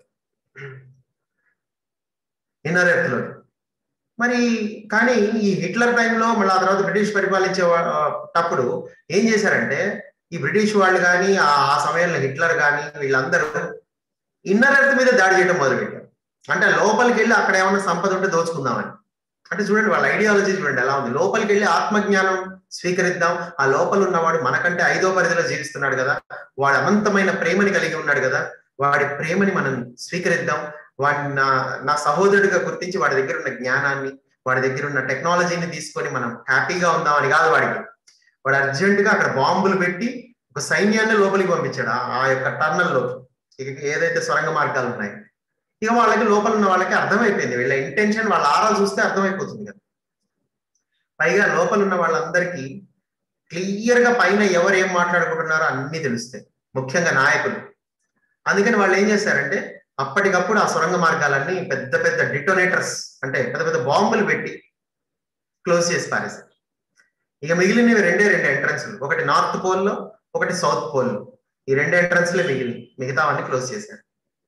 ఇన్నర్ ఎర్త్ లో మరి కానీ ఈ హిట్లర్ టైంలో మళ్ళీ ఆ తర్వాత బ్రిటిష్ పరిపాలించే టప్పుడు ఏం చేశారంటే ఈ బ్రిటిష్ వాళ్ళు కానీ ఆ ఆ సమయంలో హిట్లర్ కానీ వీళ్ళందరూ ఇన్నర్ ఎర్త్ మీద దాడి చేయడం మొదలుపెట్టారు అంటే లోపలికి వెళ్ళి అక్కడ ఏమైనా సంపద ఉంటే దోచుకుందామని అంటే చూడండి వాళ్ళ ఐడియాలజీ చూడండి ఎలా ఉంది లోపలికి వెళ్ళి ఆత్మజ్ఞానం స్వీకరిద్దాం ఆ లోపల ఉన్నవాడు మనకంటే ఐదో పరిధిలో జీవిస్తున్నాడు కదా వాడు అనంతమైన ప్రేమని కలిగి ఉన్నాడు కదా వాడి ప్రేమని మనం స్వీకరిద్దాం వాడిని నా నా సహోదరుడిగా గుర్తించి వాడి దగ్గర ఉన్న జ్ఞానాన్ని వాడి దగ్గర ఉన్న టెక్నాలజీని తీసుకొని మనం హ్యాపీగా ఉందామని కాదు వాడికి వాడు అర్జెంట్ గా అక్కడ బాంబులు పెట్టి ఒక సైన్యాన్ని లోపలికి పంపించాడు ఆ- ఆ యొక్క టన్నల్లో ఇక ఏదైతే సొరంగ మార్గాలు ఉన్నాయి ఇక వాళ్ళకి లోపల ఉన్న వాళ్ళకి అర్థమైపోయింది వీళ్ళ ఇంటెన్షన్ వాళ్ళ ఆరా చూస్తే అర్థమైపోతుంది కదా పైగా లోపల ఉన్న వాళ్ళందరికీ క్లియర్ గా పైన ఎవరు ఏం మాట్లాడుకుంటున్నారో అన్ని తెలుస్తాయి ముఖ్యంగా నాయకులు అందుకని వాళ్ళు ఏం చేశారంటే అప్పటికప్పుడు ఆ సొరంగ మార్గాలన్నీ పెద్ద పెద్ద డిటోనేటర్స్ అంటే పెద్ద పెద్ద బాంబులు పెట్టి క్లోజ్ చేసి పారేశారు ఇక మిగిలినవి రెండే రెండు ఎంట్రన్స్లు ఒకటి నార్త్ పోల్లో ఒకటి సౌత్ పోల్లో ఈ రెండు ఎంట్రన్స్లే మిగిలిన మిగతావన్నీ క్లోజ్ చేశారు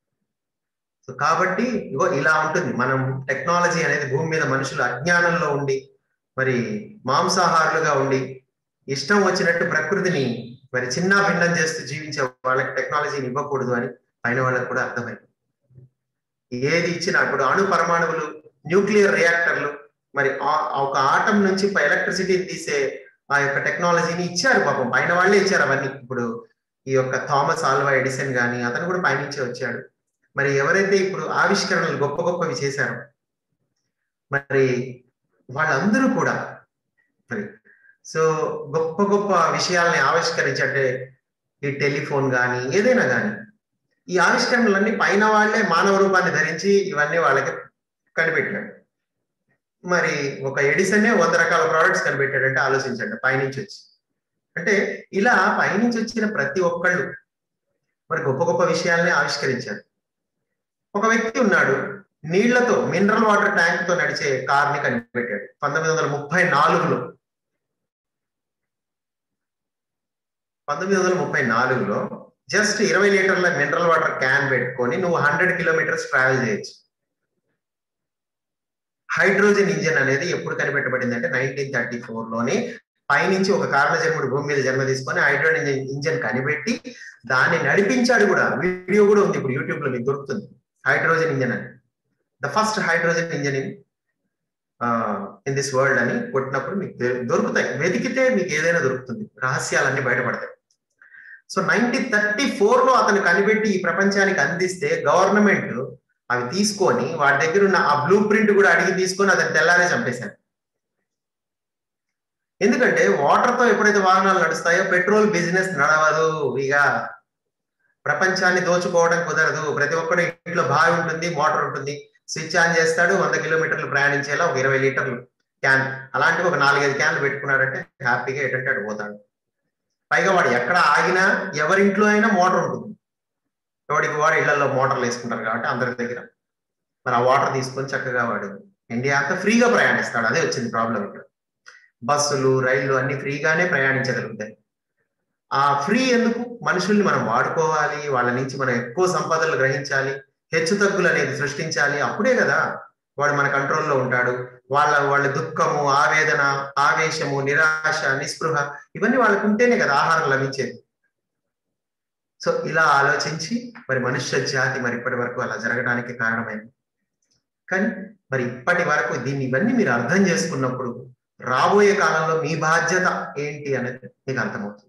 సో కాబట్టి ఇగో ఇలా ఉంటుంది మనం టెక్నాలజీ అనేది భూమి మీద మనుషులు అజ్ఞానంలో ఉండి మరి మాంసాహారులుగా ఉండి ఇష్టం వచ్చినట్టు ప్రకృతిని మరి చిన్న భిన్నం చేస్తూ జీవించే వాళ్ళకి టెక్నాలజీని ఇవ్వకూడదు అని పైన వాళ్ళకి కూడా అర్థమైంది ఏది ఇచ్చినా ఇప్పుడు అణు పరమాణువులు న్యూక్లియర్ రియాక్టర్లు మరి ఆ- ఆ ఒక ఆటం నుంచి ఎలక్ట్రిసిటీ తీసే ఆ యొక్క టెక్నాలజీని ఇచ్చారు పాపం పైన వాళ్ళే ఇచ్చారు అవన్నీ ఇప్పుడు ఈ యొక్క థామస్ ఆల్వా ఎడిసన్ గాని అతను కూడా పైనుంచే వచ్చాడు మరి ఎవరైతే ఇప్పుడు ఆవిష్కరణలు గొప్ప గొప్పవి చేశారో మరి వాళ్ళందరూ కూడా మరి సో గొప్ప గొప్ప విషయాల్ని ఆవిష్కరించి అంటే ఈ టెలిఫోన్ కానీ ఏదైనా కానీ ఈ ఆవిష్కరణలన్నీ పైన వాళ్ళే మానవ రూపాన్ని ధరించి ఇవన్నీ వాళ్ళకి కనిపెట్టాడు మరి ఒక ఎడిసనే వంద రకాల ప్రోడక్ట్స్ కనిపెట్టాడంటే ఆలోచించండి పైనుంచి వచ్చి అంటే ఇలా పైనుంచి వచ్చిన ప్రతి ఒక్కళ్ళు మరి గొప్ప గొప్ప విషయాల్ని ఆవిష్కరించారు ఒక వ్యక్తి ఉన్నాడు నీళ్లతో మినరల్ వాటర్ ట్యాంక్ తో నడిచే కార్ ని కనిపెట్టాడు పంతొమ్మిది వందల ముప్పై నాలుగులో పంతొమ్మిది వందల ముప్పై నాలుగులో జస్ట్ ఇరవై లీటర్ల మినరల్ వాటర్ క్యాన్ పెట్టుకొని నువ్వు హండ్రెడ్ కిలోమీటర్స్ ట్రావెల్ చేయొచ్చు హైడ్రోజన్ ఇంజిన్ అనేది ఎప్పుడు కనిపెట్టబడింది అంటే నైన్టీన్ థర్టీ ఫోర్ లోనే పైనుంచి ఒక కారణ జన్ముడు భూమి మీద జన్మ తీసుకొని హైడ్రోజన్ ఇంజిన్ కనిపెట్టి దాన్ని నడిపించాడు కూడా వీడియో కూడా ఉంది ఇప్పుడు యూట్యూబ్ లో మీకు దొరుకుతుంది హైడ్రోజన్ ఇంజన్ అని the first hydrogen engine in in this world అని కొట్టినప్పుడు మీకు దొ- దొరుకుతాయి వెతికితే మీకు ఏదైనా దొరుకుతుంది రహస్యాలన్నీ బయటపడతాయి సో నైన్టీన్ థర్టీ ఫోర్ లో అతను కనిపెట్టి ఈ ప్రపంచానికి అందిస్తే గవర్నమెంట్ అవి తీసుకొని వాడి దగ్గర ఉన్న ఆ బ్లూ ప్రింట్ కూడా అడిగి తీసుకొని అతను తెల్లారే చంపేశారు ఎందుకంటే వాటర్ తో ఎప్పుడైతే వాహనాలు నడుస్తాయో పెట్రోల్ బిజినెస్ నడవదు ఇక ప్రపంచాన్ని దోచుకోవడం కుదరదు ప్రతి ఒక్కరు ఇంట్లో బావి ఉంటుంది మోటార్ ఉంటుంది స్విచ్ ఆన్ చేస్తాడు వంద కిలోమీటర్లు ప్రయాణించేలా ఒక ఇరవై లీటర్లు క్యాన్ అలాంటివి ఒక నాలుగైదు క్యాన్లు పెట్టుకున్నాడంటే హ్యాపీగా ఎటంటే అటు పోతాడు పైగా వాడు ఎక్కడ ఆగినా ఎవరింట్లో అయినా మోటార్ ఉంటుంది ఎవడికి వాడు ఇళ్లలో మోటార్లు వేసుకుంటారు కాబట్టి అందరి దగ్గర మరి ఆ వాటర్ తీసుకొని చక్కగా వాడు ఇండియా అంతా ఫ్రీగా ప్రయాణిస్తాడు అదే వచ్చింది ప్రాబ్లం ఇక్కడ బస్సులు రైళ్లు అన్ని ఫ్రీగానే ప్రయాణించగలుగుతాయి ఆ ఫ్రీ ఎందుకు మనుషుల్ని మనం వాడుకోవాలి వాళ్ళ నుంచి మనం ఎక్కువ సంపదలు గ్రహించాలి హెచ్చు తగ్గులు అనేది సృష్టించాలి అప్పుడే కదా వాడు మన కంట్రోల్లో ఉంటాడు వాళ్ళ వాళ్ళ దుఃఖము ఆవేదన ఆవేశము నిరాశ నిస్పృహ ఇవన్నీ వాళ్ళకు ఉంటేనే కదా ఆహారం లభించేది సో ఇలా ఆలోచించి మరి మనుష్య జాతి మరి ఇప్పటి వరకు అలా జరగడానికి కారణమైంది కానీ మరి ఇప్పటి వరకు దీన్ని ఇవన్నీ మీరు అర్థం చేసుకున్నప్పుడు రాబోయే కాలంలో మీ బాధ్యత ఏంటి అనేది మీకు అర్థమవుతుంది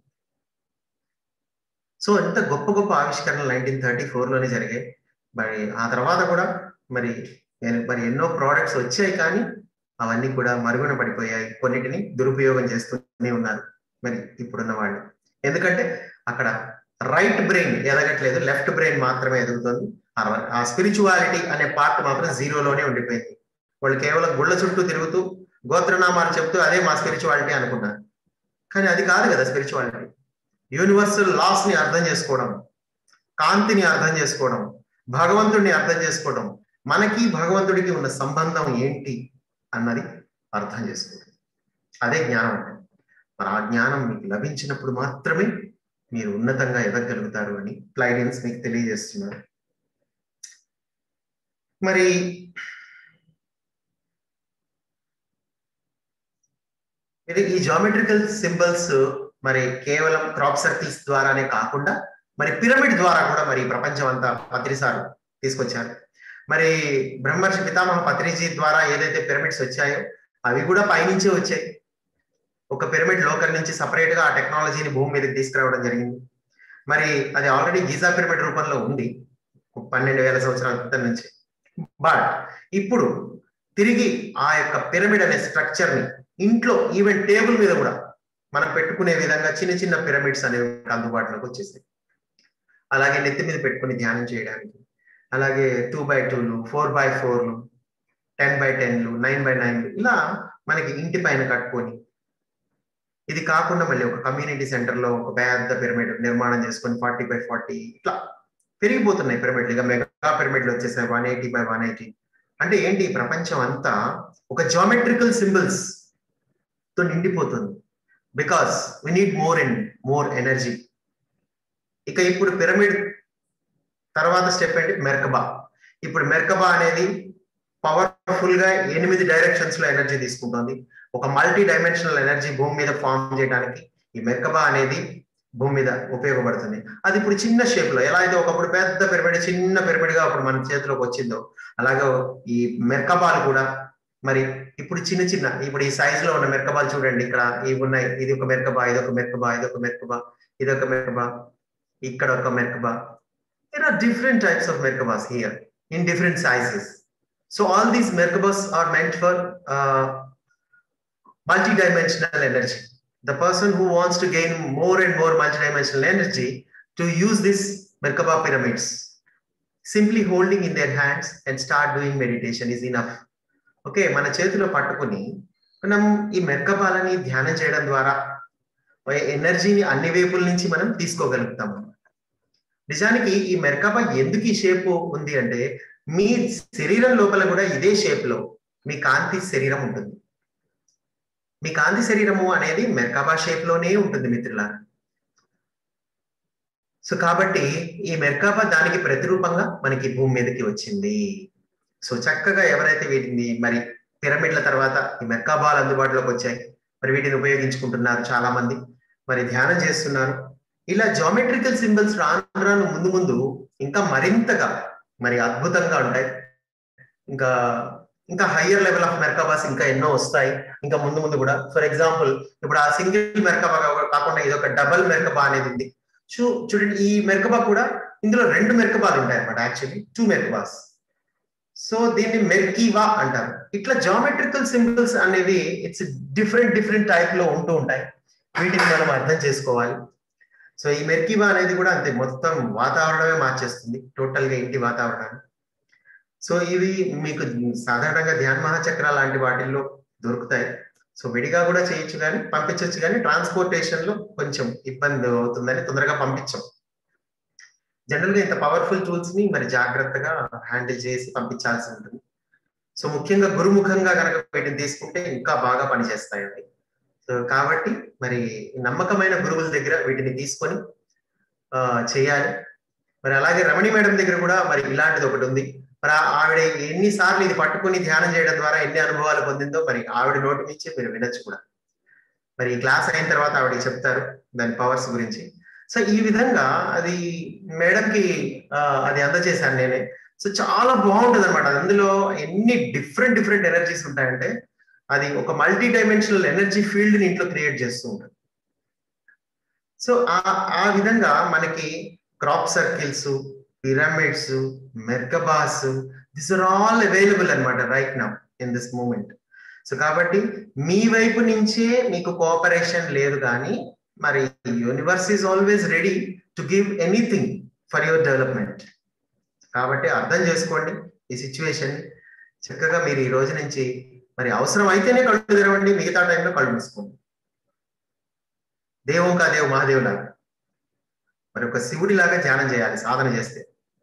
సో ఎంత గొప్ప గొప్ప ఆవిష్కరణలు నైన్టీన్ థర్టీ లోనే జరిగాయి మరి ఆ తర్వాత కూడా మరి నేను మరి ఎన్నో ప్రోడక్ట్స్ వచ్చాయి కానీ అవన్నీ కూడా మరుగున పడిపోయాయి కొన్నిటిని దురుపయోగం చేస్తూనే ఉన్నారు మరి ఇప్పుడున్న వాళ్ళు ఎందుకంటే అక్కడ రైట్ బ్రెయిన్ ఎదగట్లేదు లెఫ్ట్ బ్రెయిన్ మాత్రమే ఎదుగుతుంది ఆ స్పిరిచువాలిటీ అనే పార్ట్ మాత్రం జీరోలోనే ఉండిపోయింది వాళ్ళు కేవలం గుళ్ళ చుట్టూ తిరుగుతూ గోత్రనామాలు చెప్తూ అదే మా స్పిరిచువాలిటీ అనుకున్నారు కానీ అది కాదు కదా స్పిరిచువాలిటీ యూనివర్సల్ లాస్ ని అర్థం చేసుకోవడం కాంతిని అర్థం చేసుకోవడం భగవంతుడిని అర్థం చేసుకోవడం మనకి భగవంతుడికి ఉన్న సంబంధం ఏంటి అన్నది అర్థం చేసుకోవడం అదే జ్ఞానం అంటే మరి ఆ జ్ఞానం మీకు లభించినప్పుడు మాత్రమే మీరు ఉన్నతంగా ఎదగలుగుతారు అని క్లైడెన్స్ మీకు తెలియజేస్తున్నారు మరి ఇది ఈ జామెట్రికల్ సింబల్స్ మరి కేవలం క్రాప్ సర్కిల్స్ ద్వారానే కాకుండా మరి పిరమిడ్ ద్వారా కూడా మరి ప్రపంచం అంతా పత్రిసారు తీసుకొచ్చారు మరి బ్రహ్మర్షి పితామహ పత్రిజీ ద్వారా ఏదైతే పిరమిడ్స్ వచ్చాయో అవి కూడా పైనుంచే వచ్చాయి ఒక పిరమిడ్ లోకల్ నుంచి సపరేట్ గా ఆ టెక్నాలజీని భూమి మీదకి తీసుకురావడం జరిగింది మరి అది ఆల్రెడీ గీజా పిరమిడ్ రూపంలో ఉంది పన్నెండు వేల సంవత్సరాల క్రితం నుంచి బట్ ఇప్పుడు తిరిగి ఆ యొక్క పిరమిడ్ అనే స్ట్రక్చర్ ని ఇంట్లో ఈవెన్ టేబుల్ మీద కూడా మనం పెట్టుకునే విధంగా చిన్న చిన్న పిరమిడ్స్ అనేవి అందుబాటులోకి వచ్చేసాయి అలాగే నెత్తి మీద పెట్టుకుని ధ్యానం చేయడానికి అలాగే టూ బై టూలు ఫోర్ బై ఫోర్లు టెన్ బై టెన్లు నైన్ బై నైన్లు ఇలా మనకి ఇంటి పైన కట్టుకొని ఇది కాకుండా మళ్ళీ ఒక కమ్యూనిటీ సెంటర్ లో ఒక పెద్ద పిరమిడ్ నిర్మాణం చేసుకొని ఫార్టీ బై ఫార్టీ ఇట్లా పెరిగిపోతున్నాయి పిరమిడ్లు ఇక మెగా పిరమిడ్లు వచ్చేసాయి one eighty by one eighty అంటే ఏంటి ప్రపంచం అంతా ఒక జామెట్రికల్ సింబల్స్ తో నిండిపోతుంది because we need more and more energy ఇక ఇప్పుడు పిరమిడ్ తర్వాత స్టెప్ ఏంటి మెర్కబా ఇప్పుడు మెర్కబా అనేది పవర్ఫుల్ గా ఎనిమిది డైరెక్షన్స్ లో ఎనర్జీ తీసుకుంటుంది ఒక మల్టీ డైమెన్షనల్ ఎనర్జీ భూమి మీద ఫామ్ చేయడానికి ఈ మెర్కబా అనేది భూమి మీద ఉపయోగపడుతుంది అది ఇప్పుడు చిన్న షేప్ లో ఎలా అయితే ఒకప్పుడు పెద్ద పిరమిడ్ చిన్న పిరమిడ్ గా అప్పుడు మన చేతిలోకి వచ్చిందో అలాగే ఈ మెర్కబాలు కూడా మరి ఇప్పుడు చిన్న చిన్న ఇప్పుడు ఈ సైజ్ లో ఉన్న మెర్కబాలు చూడండి ఇక్కడ ఇవి ఉన్నాయి ఇది ఒక మెర్కబా ఇది ఒక మెర్కబా ఇది ఒక మెర్కబా ఇది ఒక మెర్కబా ఇక్కడ ఒక merkaba there are different types of merkabas here in different sizes so all these merkabas are meant for uh, multi-dimensional energy the person who wants to gain more and more multi-dimensional energy to use this merkaba pyramids simply holding in their hands and start doing meditation is enough okay మన చేతిలో పట్టుకుని మనం ఈ మెర్కబాలని ధ్యానం చేయడం ద్వారా ఎనర్జీని అన్ని వైపుల నుంచి మనం తీసుకోగలుగుతాం నిజానికి ఈ మెర్కబా ఎందుకు ఈ షేప్ ఉంది అంటే మీ శరీరం లోపల కూడా ఇదే షేప్ లో మీ కాంతి శరీరం ఉంటుంది మీ కాంతి శరీరము అనేది మెర్కబా షేప్ లోనే ఉంటుంది మిత్రుల సో కాబట్టి ఈ మెర్కబా దానికి ప్రతిరూపంగా మనకి భూమి మీదకి వచ్చింది సో చక్కగా ఎవరైతే వీటిని మరి పిరమిడ్ల తర్వాత ఈ మెర్కాబాల్ అందుబాటులోకి వచ్చాయి మరి వీటిని ఉపయోగించుకుంటున్నారు చాలా మంది మరి ధ్యానం చేస్తున్నారు ఇలా జామెట్రికల్ సింబల్స్ రాను రాను ముందు ముందు ఇంకా మరింతగా మరి అద్భుతంగా ఉంటాయి ఇంకా ఇంకా హయ్యర్ లెవెల్ ఆఫ్ మెర్కబాస్ ఇంకా ఎన్నో వస్తాయి ఇంకా ముందు ముందు కూడా ఫర్ ఎగ్జాంపుల్ ఇప్పుడు ఆ సింగిల్ మెర్కబా కాకుండా ఇది ఒక డబల్ మెర్కబా అనేది ఉంది చూ చూడండి ఈ మెర్కబా కూడా ఇందులో రెండు మెర్కబాలు ఉంటాయి అనమాట యాక్చువల్లీ టూ మెర్కబాస్ సో దీన్ని మెర్కీవా అంటారు ఇట్లా జామెట్రికల్ సింబల్స్ అనేవి ఇట్స్ డిఫరెంట్ డిఫరెంట్ టైప్ లో ఉంటూ ఉంటాయి వీటిని మనం అర్థం చేసుకోవాలి సో ఈ మెర్కీవా అనేది కూడా అంతే మొత్తం వాతావరణమే మార్చేస్తుంది టోటల్ గా ఇంటి వాతావరణాన్ని సో ఇవి మీకు సాధారణంగా ధ్యాన మహాచక్ర లాంటి వాటిల్లో దొరుకుతాయి సో విడిగా కూడా చేయొచ్చు కానీ పంపించవచ్చు కానీ ట్రాన్స్పోర్టేషన్ లో కొంచెం ఇబ్బంది అవుతుందని తొందరగా పంపించం జనరల్ గా ఇంత పవర్ఫుల్ టూల్స్ ని మరి జాగ్రత్తగా హ్యాండిల్ చేసి పంపించాల్సి ఉంటుంది సో ముఖ్యంగా గురుముఖంగా కనుక వీటిని తీసుకుంటే ఇంకా బాగా పనిచేస్తాయండి సో కాబట్టి మరి నమ్మకమైన గురువుల దగ్గర వీటిని తీసుకొని ఆ చేయాలి మరి అలాగే రమణి మేడం దగ్గర కూడా మరి ఇలాంటిది ఒకటి ఉంది మరి ఆవిడ ఎన్నిసార్లు ఇది పట్టుకుని ధ్యానం చేయడం ద్వారా ఎన్ని అనుభవాలు పొందిందో మరి ఆవిడ నోటి నుంచి మీరు వినొచ్చు కూడా మరి ఈ క్లాస్ అయిన తర్వాత ఆవిడ చెప్తారు దాని పవర్స్ గురించి సో ఈ విధంగా అది మేడంకి అది అందజేశాను నేనే సో చాలా బాగుంటుంది అనమాట అందులో ఎన్ని డిఫరెంట్ డిఫరెంట్ ఎనర్జీస్ ఉంటాయంటే అది ఒక మల్టీ డైమెన్షనల్ ఎనర్జీ ఫీల్డ్ ని ఇంట్లో క్రియేట్ చేస్తూ ఉంటుంది సో ఆ ఆ విధంగా మనకి crop circles pyramids merkabas this are all available అనమాట right now in this moment so కాబట్టి మీ వైపు నుంచే మీకు కోఆపరేషన్ లేదు కానీ మరి universe is always ready to give anything for your development కాబట్టి అర్థం చేసుకోండి ఈ సిచ్యువేషన్ చక్కగా మీరు ఈ రోజు నుంచి మరి అవసరం అయితేనే కళ్ళు తెరవండి మిగతా టైంలో కళ్ళు మూసుకోండి దేవం కా దేవ్ మహాదేవ్ లాగా మరి ఒక శివుడి లాగా ధ్యానం చేయాలి సాధన చేస్తే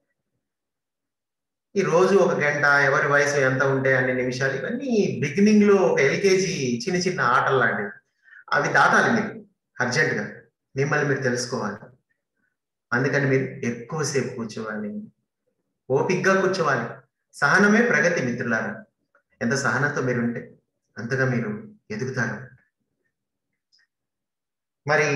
ఈ రోజు ఒక గంట ఎవరి వయసు ఎంత ఉంటే అన్ని నిమిషాలు ఇవన్నీ బిగినింగ్ లో ఒక ఎల్కేజీ చిన్న చిన్న ఆటలు లాంటివి అవి దాటాలి మీరు అర్జెంట్ గా మిమ్మల్ని మీరు తెలుసుకోవాలి అందుకని మీరు ఎక్కువసేపు కూర్చోవాలి ఓపిక్గా కూర్చోవాలి సహనమే ప్రగతి మిత్రులారా ఎంత సహనంతో మీరు ఉంటే అంతగా మీరు ఎదుగుతారు మరి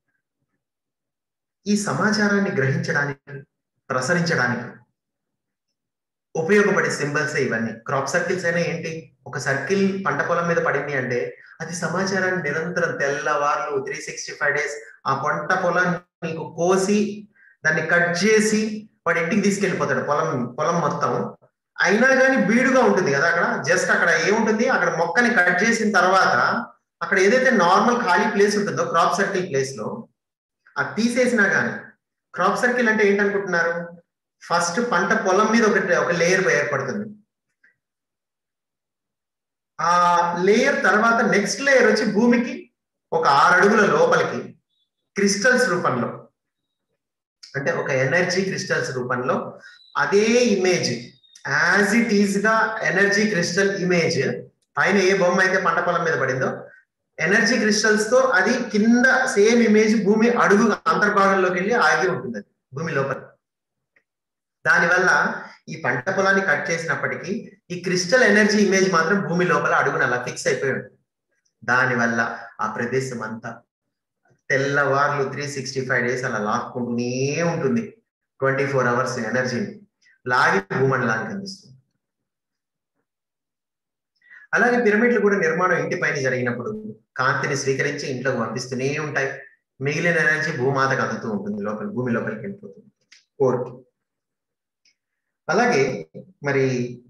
ఈ సమాచారాన్ని గ్రహించడానికి ప్రసరించడానికి ఉపయోగపడే సింబల్స్ ఇవన్నీ క్రాప్ సర్కిల్స్ అయినా ఏంటి ఒక సర్కిల్ పంట పొలం మీద పడింది అంటే అది సమాచారాన్ని నిరంతరం తెల్లవార్లు త్రీ సిక్స్టీ ఫైవ్ డేస్ ఆ పంట పొలాన్ని నీకు కోసి దాన్ని కట్ చేసి వాడు ఇంటికి తీసుకెళ్ళిపోతాడు పొలం పొలం మొత్తం అయినా కానీ బీడుగా ఉంటుంది కదా అక్కడ జస్ట్ అక్కడ ఏముంటుంది అక్కడ మొక్కని కట్ చేసిన తర్వాత అక్కడ ఏదైతే నార్మల్ ఖాళీ ప్లేస్ ఉంటుందో క్రాప్ సర్కిల్ ప్లేస్ లో అది తీసేసినా కానీ క్రాప్ సర్కిల్ అంటే ఏంటనుకుంటున్నారు ఫస్ట్ పంట పొలం మీద ఒకటి ఒక లేయర్ ఏర్పడుతుంది ఆ లేయర్ తర్వాత నెక్స్ట్ లేయర్ వచ్చి భూమికి ఒక ఆరు అడుగుల లోపలికి క్రిస్టల్స్ రూపంలో అంటే ఒక ఎనర్జీ క్రిస్టల్స్ రూపంలో అదే ఇమేజ్ యాజ్ ఇట్ ఈజ్ గా ఎనర్జీ క్రిస్టల్ ఇమేజ్ పైన ఏ బొమ్మ అయితే పంట పొలం మీద పడిందో ఎనర్జీ క్రిస్టల్స్ తో అది కింద సేమ్ ఇమేజ్ భూమి అడుగు అంతర్భాగంలోకి వెళ్ళి ఆగి ఉంటుంది అది భూమి లోపల దానివల్ల ఈ పంట పొలాన్ని కట్ చేసినప్పటికీ ఈ క్రిస్టల్ ఎనర్జీ ఇమేజ్ మాత్రం భూమి లోపల అడుగున అలా ఫిక్స్ అయిపోయి ఉంటుంది దానివల్ల ఆ ప్రదేశం అంతా తెల్లవార్లు త్రీ సిక్స్టీ ఫైవ్ డేస్ అలా లాక్కుంటూనే ఉంటుంది ట్వంటీ ఫోర్ అవర్స్ ఎనర్జీని లాగి భూమండలానికి అందిస్తుంది అలాగే పిరమిడ్లు కూడా నిర్మాణం ఇంటి పైన జరిగినప్పుడు కాంతిని స్వీకరించి ఇంట్లోకి పంపిస్తూనే ఉంటాయి మిగిలిన ఎనర్జీ భూమాతకు అందుతూ ఉంటుంది లోపల భూమి లోపలికి వెళ్ళిపోతుంది కోర్టు అలాగే మరి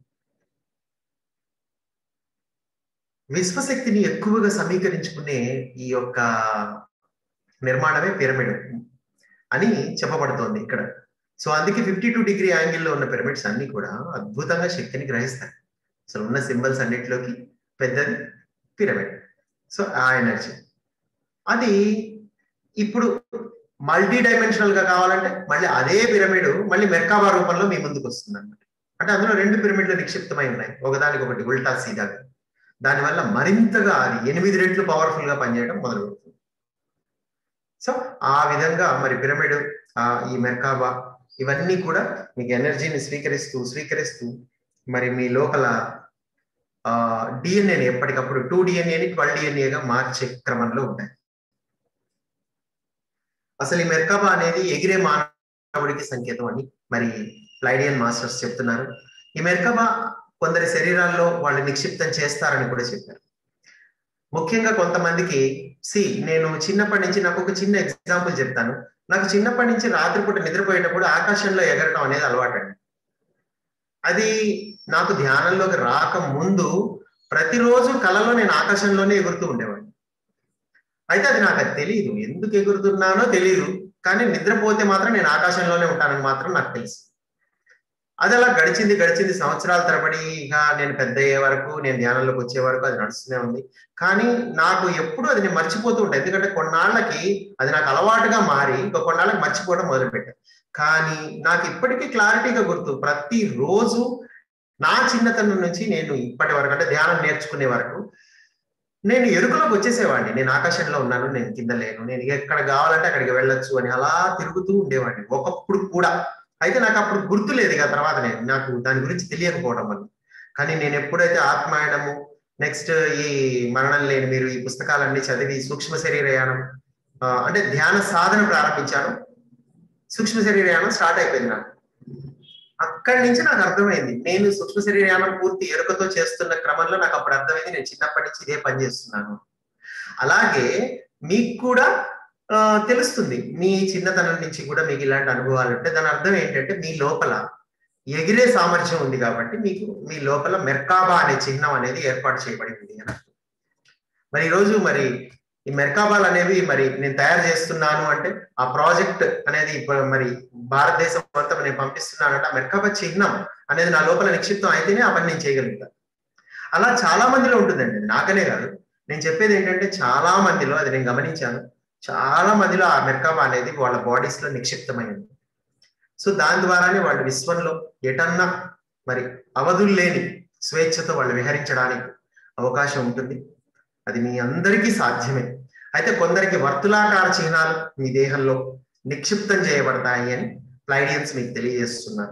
విశ్వశక్తిని ఎక్కువగా సమీకరించుకునే ఈ యొక్క నిర్మాణమే పిరమిడ్ అని చెప్పబడుతోంది ఇక్కడ సో అందుకే ఫిఫ్టీ టూ డిగ్రీ యాంగిల్లో ఉన్న పిరమిడ్స్ అన్ని కూడా అద్భుతంగా శక్తిని గ్రహిస్తాయి అసలు ఉన్న సింబల్స్ అన్నిటిలోకి పెద్దది పిరమిడ్ సో ఆ ఎనర్జీ అది ఇప్పుడు మల్టీ డైమెన్షనల్ గా కావాలంటే మళ్ళీ అదే పిరమిడ్ మళ్ళీ మెర్కాబా రూపంలో మీ ముందుకు వస్తుంది అనమాట అంటే అందులో రెండు పిరమిడ్లు నిక్షిప్తమై ఉన్నాయి ఒకదానికి ఒకటి ఉల్టా సీదాగా దానివల్ల మరింతగా అది ఎనిమిది రెట్లు పవర్ఫుల్ గా పనిచేయడం మొదలు పెడుతుంది సో ఆ విధంగా మరి పిరమిడ్ ఈ మెర్కాబా ఇవన్నీ కూడా మీకు ఎనర్జీని స్వీకరిస్తూ స్వీకరిస్తూ మరి మీ లోపల ఆ డిఎన్ఏని ఎప్పటికప్పుడు టూ డిఎన్ఏని ట్వెల్వ్ డిఎన్ఏగా మార్చే క్రమంలో ఉంటాయి అసలు ఈ మెర్కాబా అనేది ఎగిరే మానవుడికి సంకేతం అని మరి ఫ్లైడియన్ మాస్టర్స్ చెప్తున్నారు ఈ మెర్కబా కొందరి శరీరాల్లో వాళ్ళు నిక్షిప్తం చేస్తారని కూడా చెప్పారు ముఖ్యంగా కొంతమందికి సి నేను చిన్నప్పటి నుంచి నాకు ఒక చిన్న ఎగ్జాంపుల్ చెప్తాను నాకు చిన్నప్పటి నుంచి రాత్రిపూట నిద్రపోయేటప్పుడు ఆకాశంలో ఎగరటం అనేది అలవాటండి అది నాకు ధ్యానంలోకి రాక ముందు ప్రతిరోజు కలలో నేను ఆకాశంలోనే ఎగురుతూ ఉండేవాడిని అయితే అది నాకు అది తెలియదు ఎందుకు ఎగురుతున్నానో తెలియదు కానీ నిద్రపోతే మాత్రం నేను ఆకాశంలోనే ఉంటానని మాత్రం నాకు తెలుసు అది అలా గడిచింది గడిచింది సంవత్సరాల తరబడి ఇక నేను పెద్ద అయ్యే వరకు నేను ధ్యానంలోకి వచ్చే వరకు అది నడుస్తూనే ఉంది కానీ నాకు ఎప్పుడు అది నేను మర్చిపోతూ ఉంటాను ఎందుకంటే కొన్నాళ్ళకి అది నాకు అలవాటుగా మారి ఇంకా కొన్నాళ్ళకి మర్చిపోవడం మొదలుపెట్టాను కానీ నాకు ఇప్పటికీ క్లారిటీగా గుర్తు ప్రతి రోజు నా చిన్నతనం నుంచి నేను ఇప్పటి వరకు అంటే ధ్యానం నేర్చుకునే వరకు నేను ఎరుకలోకి వచ్చేసేవాడిని నేను ఆకాశంలో ఉన్నాను నేను కింద లేను నేను ఎక్కడ కావాలంటే అక్కడికి వెళ్ళొచ్చు అని అలా తిరుగుతూ ఉండేవాడిని ఒకప్పుడు కూడా అయితే నాకు అప్పుడు గుర్తు లేదు ఇక తర్వాత నేను నాకు దాని గురించి తెలియకపోవడం వల్ల కానీ నేను ఎప్పుడైతే ఆత్మాయణము నెక్స్ట్ ఈ మరణం లేని మీరు ఈ పుస్తకాలన్నీ చదివి సూక్ష్మ శరీరయానం ఆ, అంటే ధ్యాన సాధన ప్రారంభించాను సూక్ష్మ శరీరయానం స్టార్ట్ అయిపోయింది నాకు అక్కడి నుంచి నాకు అర్థమైంది నేను సూక్ష్మ శరీరయానం పూర్తి ఎరుకతో చేస్తున్న క్రమంలో నాకు అప్పుడు అర్థమైంది నేను చిన్నప్పటి నుంచి ఇదే పని చేస్తున్నాను అలాగే మీకు కూడా ఆ, తెలుస్తుంది మీ చిన్నతనం నుంచి కూడా మీకు ఇలాంటి అనుభవాలు ఉంటే దాని అర్థం ఏంటంటే మీ లోపల ఎగిరే సామర్థ్యం ఉంది కాబట్టి మీకు మీ లోపల మెర్కాబా అనే చిహ్నం అనేది ఏర్పాటు చేయబడి ఉంది అని అర్థం. మరి ఈరోజు మరి ఈ మెర్కాబాలు అనేవి మరి నేను తయారు చేస్తున్నాను అంటే ఆ ప్రాజెక్ట్ అనేది ఇప్పుడు మరి భారతదేశం మొత్తం నేను పంపిస్తున్నానంటే ఆ మెర్కాబా చిహ్నం అనేది నా లోపల నిక్షిప్తం అయితేనే ఆ పని నేను చేయగలుగుతాను అలా చాలా మందిలో ఉంటుందండి నాకనే కాదు నేను చెప్పేది ఏంటంటే చాలా మందిలో అది నేను గమనించాను చాలా మందిలో ఆ మెర్కాబా అనేది వాళ్ళ బాడీస్ లో నిక్షిప్తమైంది సో దాని ద్వారానే వాళ్ళు విశ్వంలో ఎటన్నా మరి అవధులు లేని స్వేచ్ఛతో వాళ్ళు విహరించడానికి అవకాశం ఉంటుంది అది మీ అందరికీ సాధ్యమే అయితే కొందరికి వర్తులాకార చిహ్నాలు మీ దేహంలో నిక్షిప్తం చేయబడతాయి అని ప్లైడియన్స్ మీకు తెలియజేస్తున్నారు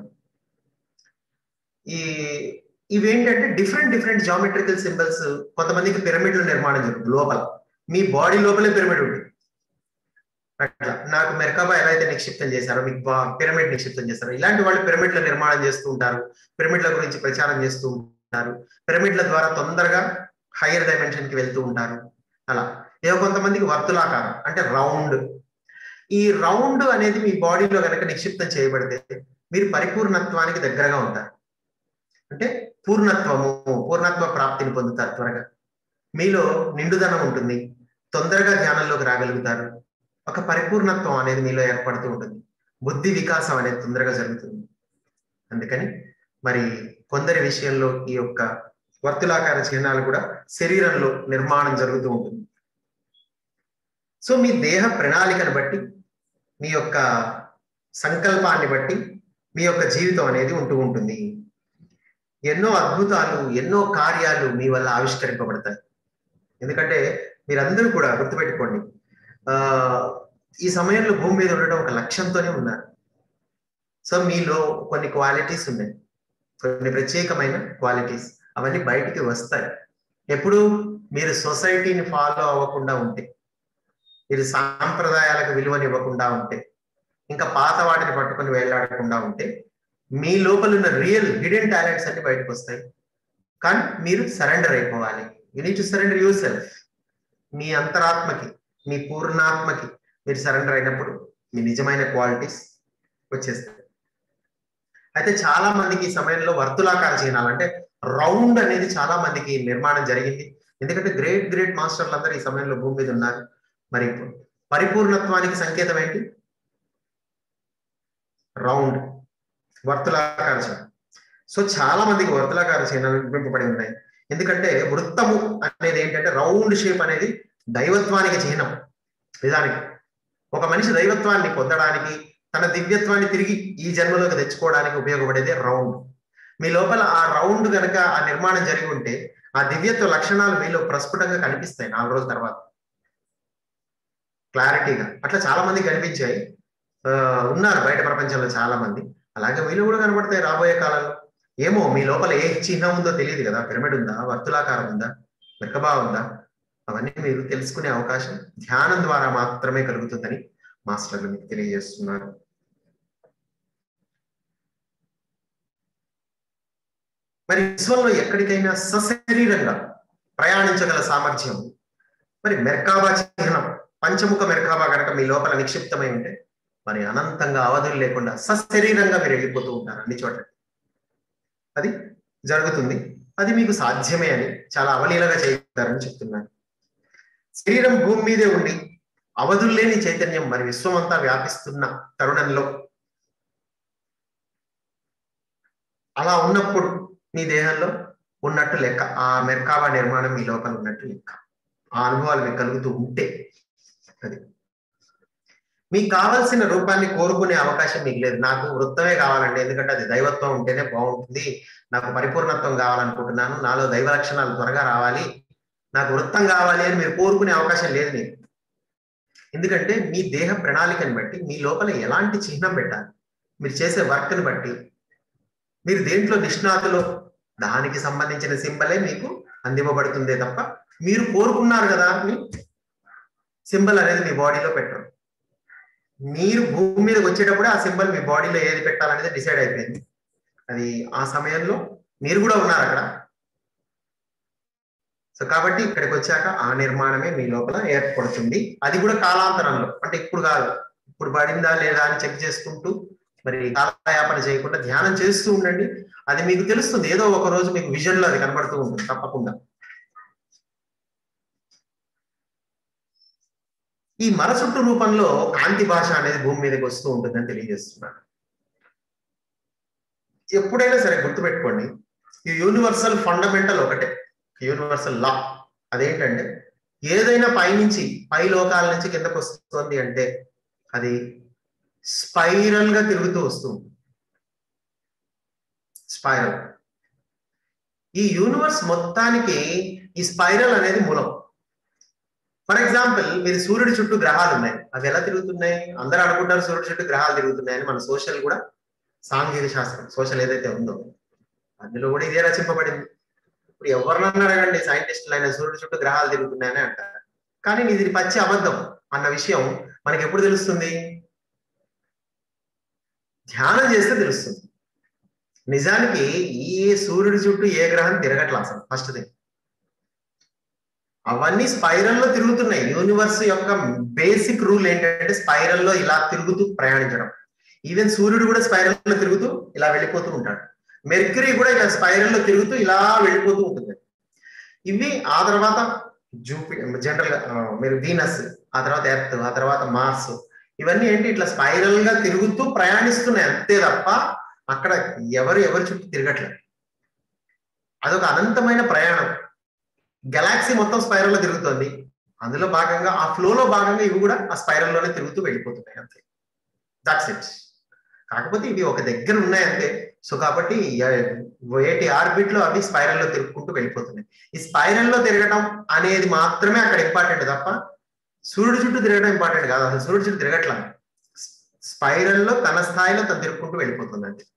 ఈ ఇవేంటంటే డిఫరెంట్ డిఫరెంట్ జామెట్రికల్ సింబల్స్ కొంతమందికి పిరమిడ్ల నిర్మాణం జరుగుతుంది లోపల మీ బాడీ లోపలే పిరమిడ్ ఉంటుంది అట్లా నాకు మెరకాబా ఎలా అయితే నిక్షిప్తం చేశారో మీకు పిరమిడ్ నిక్షిప్తం చేశారో ఇలాంటి వాళ్ళు పిరమిడ్ల నిర్మాణం చేస్తూ ఉంటారు పిరమిడ్ల గురించి ప్రచారం చేస్తూ ఉంటారు పిరమిడ్ల ద్వారా తొందరగా హయ్యర్ డైమెన్షన్ కి వెళ్తూ ఉంటారు అలా ఏదో కొంతమందికి వర్తులాకారం అంటే రౌండ్ ఈ రౌండ్ అనేది మీ బాడీలో కనుక నిక్షిప్తం చేయబడితే మీరు పరిపూర్ణత్వానికి దగ్గరగా ఉంటారు అంటే పూర్ణత్వము పూర్ణత్వ ప్రాప్తిని పొందుతారు త్వరగా మీలో నిండుదనం ఉంటుంది తొందరగా ధ్యానంలోకి రాగలుగుతారు ఒక పరిపూర్ణత్వం అనేది మీలో ఏర్పడుతూ ఉంటుంది బుద్ధి వికాసం అనేది తొందరగా జరుగుతుంది అందుకని మరి కొందరి విషయంలో ఈ యొక్క వర్తులాకార చిహ్నాలు కూడా శరీరంలో నిర్మాణం జరుగుతూ ఉంటుంది సో మీ దేహ ప్రణాళికను బట్టి మీ యొక్క సంకల్పాన్ని బట్టి మీ యొక్క జీవితం అనేది ఉంటూ ఉంటుంది ఎన్నో అద్భుతాలు ఎన్నో కార్యాలు మీ వల్ల ఆవిష్కరింపబడతాయి ఎందుకంటే మీరందరూ కూడా గుర్తుపెట్టుకోండి ఆ ఈ సమయంలో భూమి మీద ఉండడం ఒక లక్ష్యంతోనే ఉన్నారు సో మీలో కొన్ని క్వాలిటీస్ ఉన్నాయి కొన్ని ప్రత్యేకమైన క్వాలిటీస్ అవన్నీ బయటికి వస్తాయి ఎప్పుడు మీరు సొసైటీని ఫాలో అవ్వకుండా ఉంటే మీరు సాంప్రదాయాలకు విలువనివ్వకుండా ఉంటే ఇంకా పాత వాటిని పట్టుకొని వేలాడకుండా ఉంటే మీ లోపల ఉన్న రియల్ హిడెన్ టాలెంట్స్ అన్ని బయటకు వస్తాయి కానీ మీరు సరెండర్ అయిపోవాలి you need to surrender yourself మీ అంతరాత్మకి మీ పూర్ణాత్మకి మీరు సరెండర్ అయినప్పుడు మీ నిజమైన క్వాలిటీస్ వచ్చేస్తాయి అయితే చాలా మందికి ఈ సమయంలో వర్తులాకార చిహ్నాలు అంటే రౌండ్ అనేది చాలా మందికి నిర్మాణం జరిగింది ఎందుకంటే గ్రేట్ గ్రేట్ మాస్టర్లు అందరూ ఈ సమయంలో భూమి మీద ఉన్నారు మరి పరిపూర్ణత్వానికి సంకేతం ఏంటి రౌండ్ వర్తులాకార చిహ్నం సో చాలా మందికి వర్తులాకార చిహ్నాలు నిర్మింపబడి ఉన్నాయి ఎందుకంటే వృత్తము అనేది ఏంటంటే రౌండ్ షేప్ అనేది దైవత్వానికి చిహ్నం నిజానికి ఒక మనిషి దైవత్వాన్ని పొందడానికి తన దివ్యత్వాన్ని తిరిగి ఈ జన్మలోకి తెచ్చుకోవడానికి ఉపయోగపడేదే రౌండ్ మీ లోపల ఆ రౌండ్ కనుక ఆ నిర్మాణం జరిగి ఉంటే ఆ దివ్యత్వ లక్షణాలు మీలో ప్రస్ఫుటంగా కనిపిస్తాయి నాలుగు రోజుల తర్వాత క్లారిటీగా అట్లా చాలా మంది కనిపించాయి ఆ, ఉన్నారు బయట ప్రపంచంలో చాలా మంది అలాగే మీలో కూడా కనబడతాయి రాబోయే కాలంలో ఏమో మీ లోపల ఏ చిహ్నం ఉందో తెలియదు కదా పిరమిడ్ ఉందా వర్తులాకారం ఉందా మెక్కబా ఉందా అవన్నీ మీరు తెలుసుకునే అవకాశం ధ్యానం ద్వారా మాత్రమే కలుగుతుందని మాస్టర్లు మీకు తెలియజేస్తున్నారు మరి విశ్వంలో ఎక్కడికైనా సశరీరంగా ప్రయాణించగల సామర్థ్యం మరి మెర్కాబా చిహ్నం పంచముఖ మెర్కాబా కనుక మీ లోపల నిక్షిప్తమై ఉంటే మరి అనంతంగా అవధులు లేకుండా సశరీరంగా మీరు వెళ్ళిపోతూ ఉంటారు అన్ని చోట్ల అది జరుగుతుంది అది మీకు సాధ్యమే అని చాలా అవలీలగా చేస్తారని చెప్తున్నాను శరీరం భూమి మీదే ఉండి అవధులు లేని చైతన్యం మరి విశ్వమంతా వ్యాపిస్తున్న తరుణంలో అలా ఉన్నప్పుడు నీ దేహంలో ఉన్నట్టు లెక్క ఆ మెర్కాబా నిర్మాణం మీ లోపల ఉన్నట్టు లెక్క ఆ అనుభవాలు మీకు కలుగుతూ ఉంటే అది మీకు కావాల్సిన రూపాన్ని కోరుకునే అవకాశం మీకు లేదు నాకు వృత్తమే కావాలండి ఎందుకంటే అది దైవత్వం ఉంటేనే బాగుంటుంది నాకు పరిపూర్ణత్వం కావాలనుకుంటున్నాను నాలో దైవ లక్షణాలు త్వరగా రావాలి నాకు వృత్తం కావాలి అని మీరు కోరుకునే అవకాశం లేదు మీకు ఎందుకంటే మీ దేహ ప్రణాళికని బట్టి మీ లోపల ఎలాంటి చిహ్నం పెట్టాలి మీరు చేసే వర్క్ని బట్టి మీరు దేంట్లో నిష్ణాతులు దానికి సంబంధించిన సింబలే మీకు అందివ్వబడుతుందే తప్ప మీరు కోరుకున్నారు కదా అని సింబల్ అనేది మీ బాడీలో పెట్టరు మీరు భూమి మీదకి వచ్చేటప్పుడే ఆ సింబల్ మీ బాడీలో ఏది పెట్టాలనేది డిసైడ్ అయిపోయింది అది ఆ సమయంలో మీరు కూడా ఉన్నారు అక్కడ సో కాబట్టి ఇక్కడికి వచ్చాక ఆ నిర్మాణమే మీ లోపల ఏర్పడుతుంది అది కూడా కాలాంతరంలో అంటే ఇప్పుడు కాదు ఇప్పుడు పడిందా లేదా అని చెక్ చేసుకుంటూ మరి కాలయాపన చేయకుండా ధ్యానం చేస్తూ ఉండండి అది మీకు తెలుస్తుంది ఏదో ఒక రోజు మీకు విజన్ లో అది కనబడుతూ ఉంటుంది తప్పకుండా ఈ మరచుట్టు రూపంలో కాంతి భాష అనేది భూమి మీదకి వస్తూ ఉంటుందని తెలియజేస్తున్నాను ఎప్పుడైనా సరే గుర్తుపెట్టుకోండి ఈ యూనివర్సల్ ఫండమెంటల్ ఒకటే యూనివర్సల్ లా అదేంటంటే ఏదైనా పైనుంచి పై లోకాల నుంచి కిందకు వస్తుంది అంటే అది స్పైరల్ గా తిరుగుతూ వస్తుంది స్పైరల్ ఈ యూనివర్స్ మొత్తానికి ఈ స్పైరల్ అనేది మూలం ఫర్ ఎగ్జాంపుల్ మీరు సూర్యుడి చుట్టూ గ్రహాలు ఉన్నాయి అవి ఎలా తిరుగుతున్నాయి అందరూ అనుకుంటారు సూర్యుడి చుట్టూ గ్రహాలు తిరుగుతున్నాయని మన సోషల్ కూడా సాంఘిక శాస్త్రం సోషల్ ఏదైతే ఉందో అందులో కూడా ఇదే రచింపబడింది ఇప్పుడు ఎవరినన్నా అడగండి సైంటిస్టులు అయినా సూర్యుడి చుట్టూ గ్రహాలు తిరుగుతున్నాయని అంటారు కానీ ఇది పచ్చి అబద్ధం అన్న విషయం మనకి ఎప్పుడు తెలుస్తుంది ధ్యానం చేస్తే తెలుస్తుంది నిజానికి ఈ సూర్యుడి చుట్టూ ఏ గ్రహం తిరగట్లా అసలు ఫస్ట్ థింగ్ అవన్నీ స్పైరల్లో తిరుగుతున్నాయి యూనివర్స్ యొక్క బేసిక్ రూల్ ఏంటంటే స్పైరల్లో ఇలా తిరుగుతూ ప్రయాణించడం ఈవెన్ సూర్యుడు కూడా స్పైరల్లో తిరుగుతూ ఇలా వెళ్ళిపోతూ ఉంటాడు మెర్క్యూరీ కూడా ఇలా స్పైరల్లో తిరుగుతూ ఇలా వెళ్ళిపోతూ ఉంటుంది ఇవి ఆ తర్వాత జూపి జనరల్ గా మీరు వీనస్ ఆ తర్వాత ఎర్త్ ఆ తర్వాత మార్స్ ఇవన్నీ ఏంటి ఇట్లా స్పైరల్ గా తిరుగుతూ ప్రయాణిస్తున్నాయి అంతే తప్ప అక్కడ ఎవరు ఎవరి చుట్టూ తిరగట్లేదు అదొక అనంతమైన ప్రయాణం గెలాక్సీ మొత్తం స్పైరల్లో తిరుగుతుంది అందులో భాగంగా ఆ ఫ్లోలో భాగంగా ఇవి కూడా ఆ స్పైరల్లోనే తిరుగుతూ వెళ్ళిపోతున్నాయి అంతే దాట్స్ ఇట్ కాకపోతే ఇవి ఒక దగ్గర ఉన్నాయి అంతే సో కాబట్టి ఏటి ఆర్బిట్ లో అవి స్పైరల్లో తిరుగుకుంటూ వెళ్ళిపోతున్నాయి ఈ స్పైరల్లో తిరగటం అనేది మాత్రమే అక్కడ ఇంపార్టెంట్ తప్ప సూర్యుడి చుట్టూ తిరగడం ఇంపార్టెంట్ కాదు అసలు సూర్యుడి చుట్టూ తిరగట్లా స్పైరల్లో తన స్థాయిలో తను తిరుగుకుంటూ వెళ్ళిపోతుంది అంతే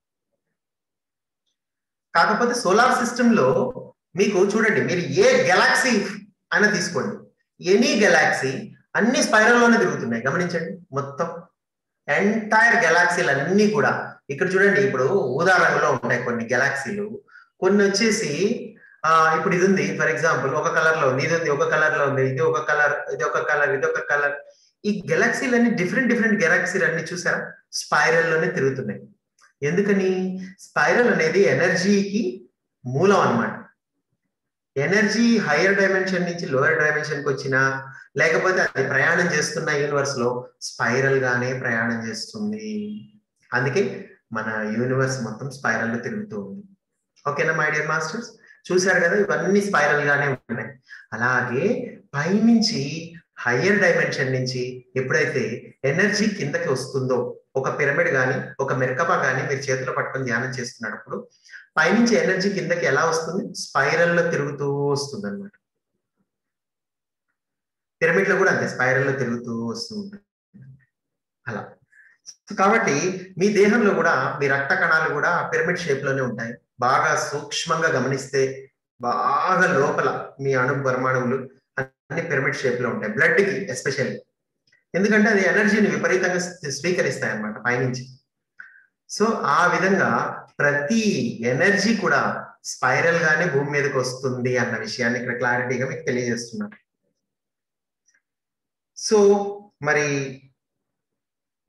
కాకపోతే సోలార్ సిస్టమ్ లో మీకు చూడండి మీరు ఏ గెలాక్సీ అయినా తీసుకోండి ఎనీ గెలాక్సీ అన్ని స్పైరల్లోనే తిరుగుతున్నాయి గమనించండి మొత్తం ఎంటైర్ గెలాక్సీలు అన్ని కూడా ఇక్కడ చూడండి ఇప్పుడు ఊదా రంగులో ఉంటాయి కొన్ని గెలాక్సీలు కొన్ని వచ్చేసి ఆ ఇప్పుడు ఇది ఉంది ఫర్ ఎగ్జాంపుల్ ఒక కలర్ లో ఉంది ఇది ఉంది ఒక కలర్ లో ఉంది ఇది ఒక కలర్ ఇది ఒక కలర్ ఇది ఒక కలర్ ఈ గెలాక్సీలు అన్ని డిఫరెంట్ డిఫరెంట్ గెలాక్సీలు అన్ని చూసారా స్పైరల్ లోనే తిరుగుతున్నాయి ఎందుకని స్పైరల్ అనేది ఎనర్జీకి మూలం అన్నమాట ఎనర్జీ హైయర్ డైమెన్షన్ నుంచి లోయర్ డైమెన్షన్ కి వచ్చినా లేకపోతే అది ప్రయాణం చేస్తున్న యూనివర్స్ లో స్పైరల్ గానే ప్రయాణం చేస్తుంది అందుకే మన యూనివర్స్ మొత్తం స్పైరల్ లో తిరుగుతూ ఉంది ఓకేనా మై డియర్ మాస్టర్స్ చూశారు కదా ఇవన్నీ స్పైరల్ గానే ఉన్నాయి అలాగే పైనుంచి హయ్యర్ డైమెన్షన్ నుంచి ఎప్పుడైతే ఎనర్జీ కిందకి వస్తుందో ఒక పిరమిడ్ గాని ఒక మెరకపా గాని మీరు చేతిలో పట్టుకొని ధ్యానం చేస్తున్నప్పుడు పైనుంచి ఎనర్జీ కిందకి ఎలా వస్తుంది స్పైరల్లో తిరుగుతూ వస్తుంది అనమాట పిరమిడ్ లో కూడా అంతే స్పైరల్లో తిరుగుతూ వస్తూ ఉంటుంది అలా కాబట్టి మీ దేహంలో కూడా మీ రక్త కణాలు కూడా పిరమిడ్ షేప్ లోనే ఉంటాయి బాగా సూక్ష్మంగా గమనిస్తే బాగా లోపల మీ అణు పరమాణువులు అన్ని పిరమిడ్ షేప్ లో ఉంటాయి బ్లడ్ కి ఎస్పెషల్లీ ఎందుకంటే అది ఎనర్జీని విపరీతంగా స్వీకరిస్తాయి అన్నమాట పైనుంచి సో ఆ విధంగా ప్రతి ఎనర్జీ కూడా స్పైరల్ గానే భూమి మీదకి వస్తుంది అన్న విషయాన్ని ఇక్కడ క్లారిటీగా మీకు తెలియజేస్తున్నాను సో మరి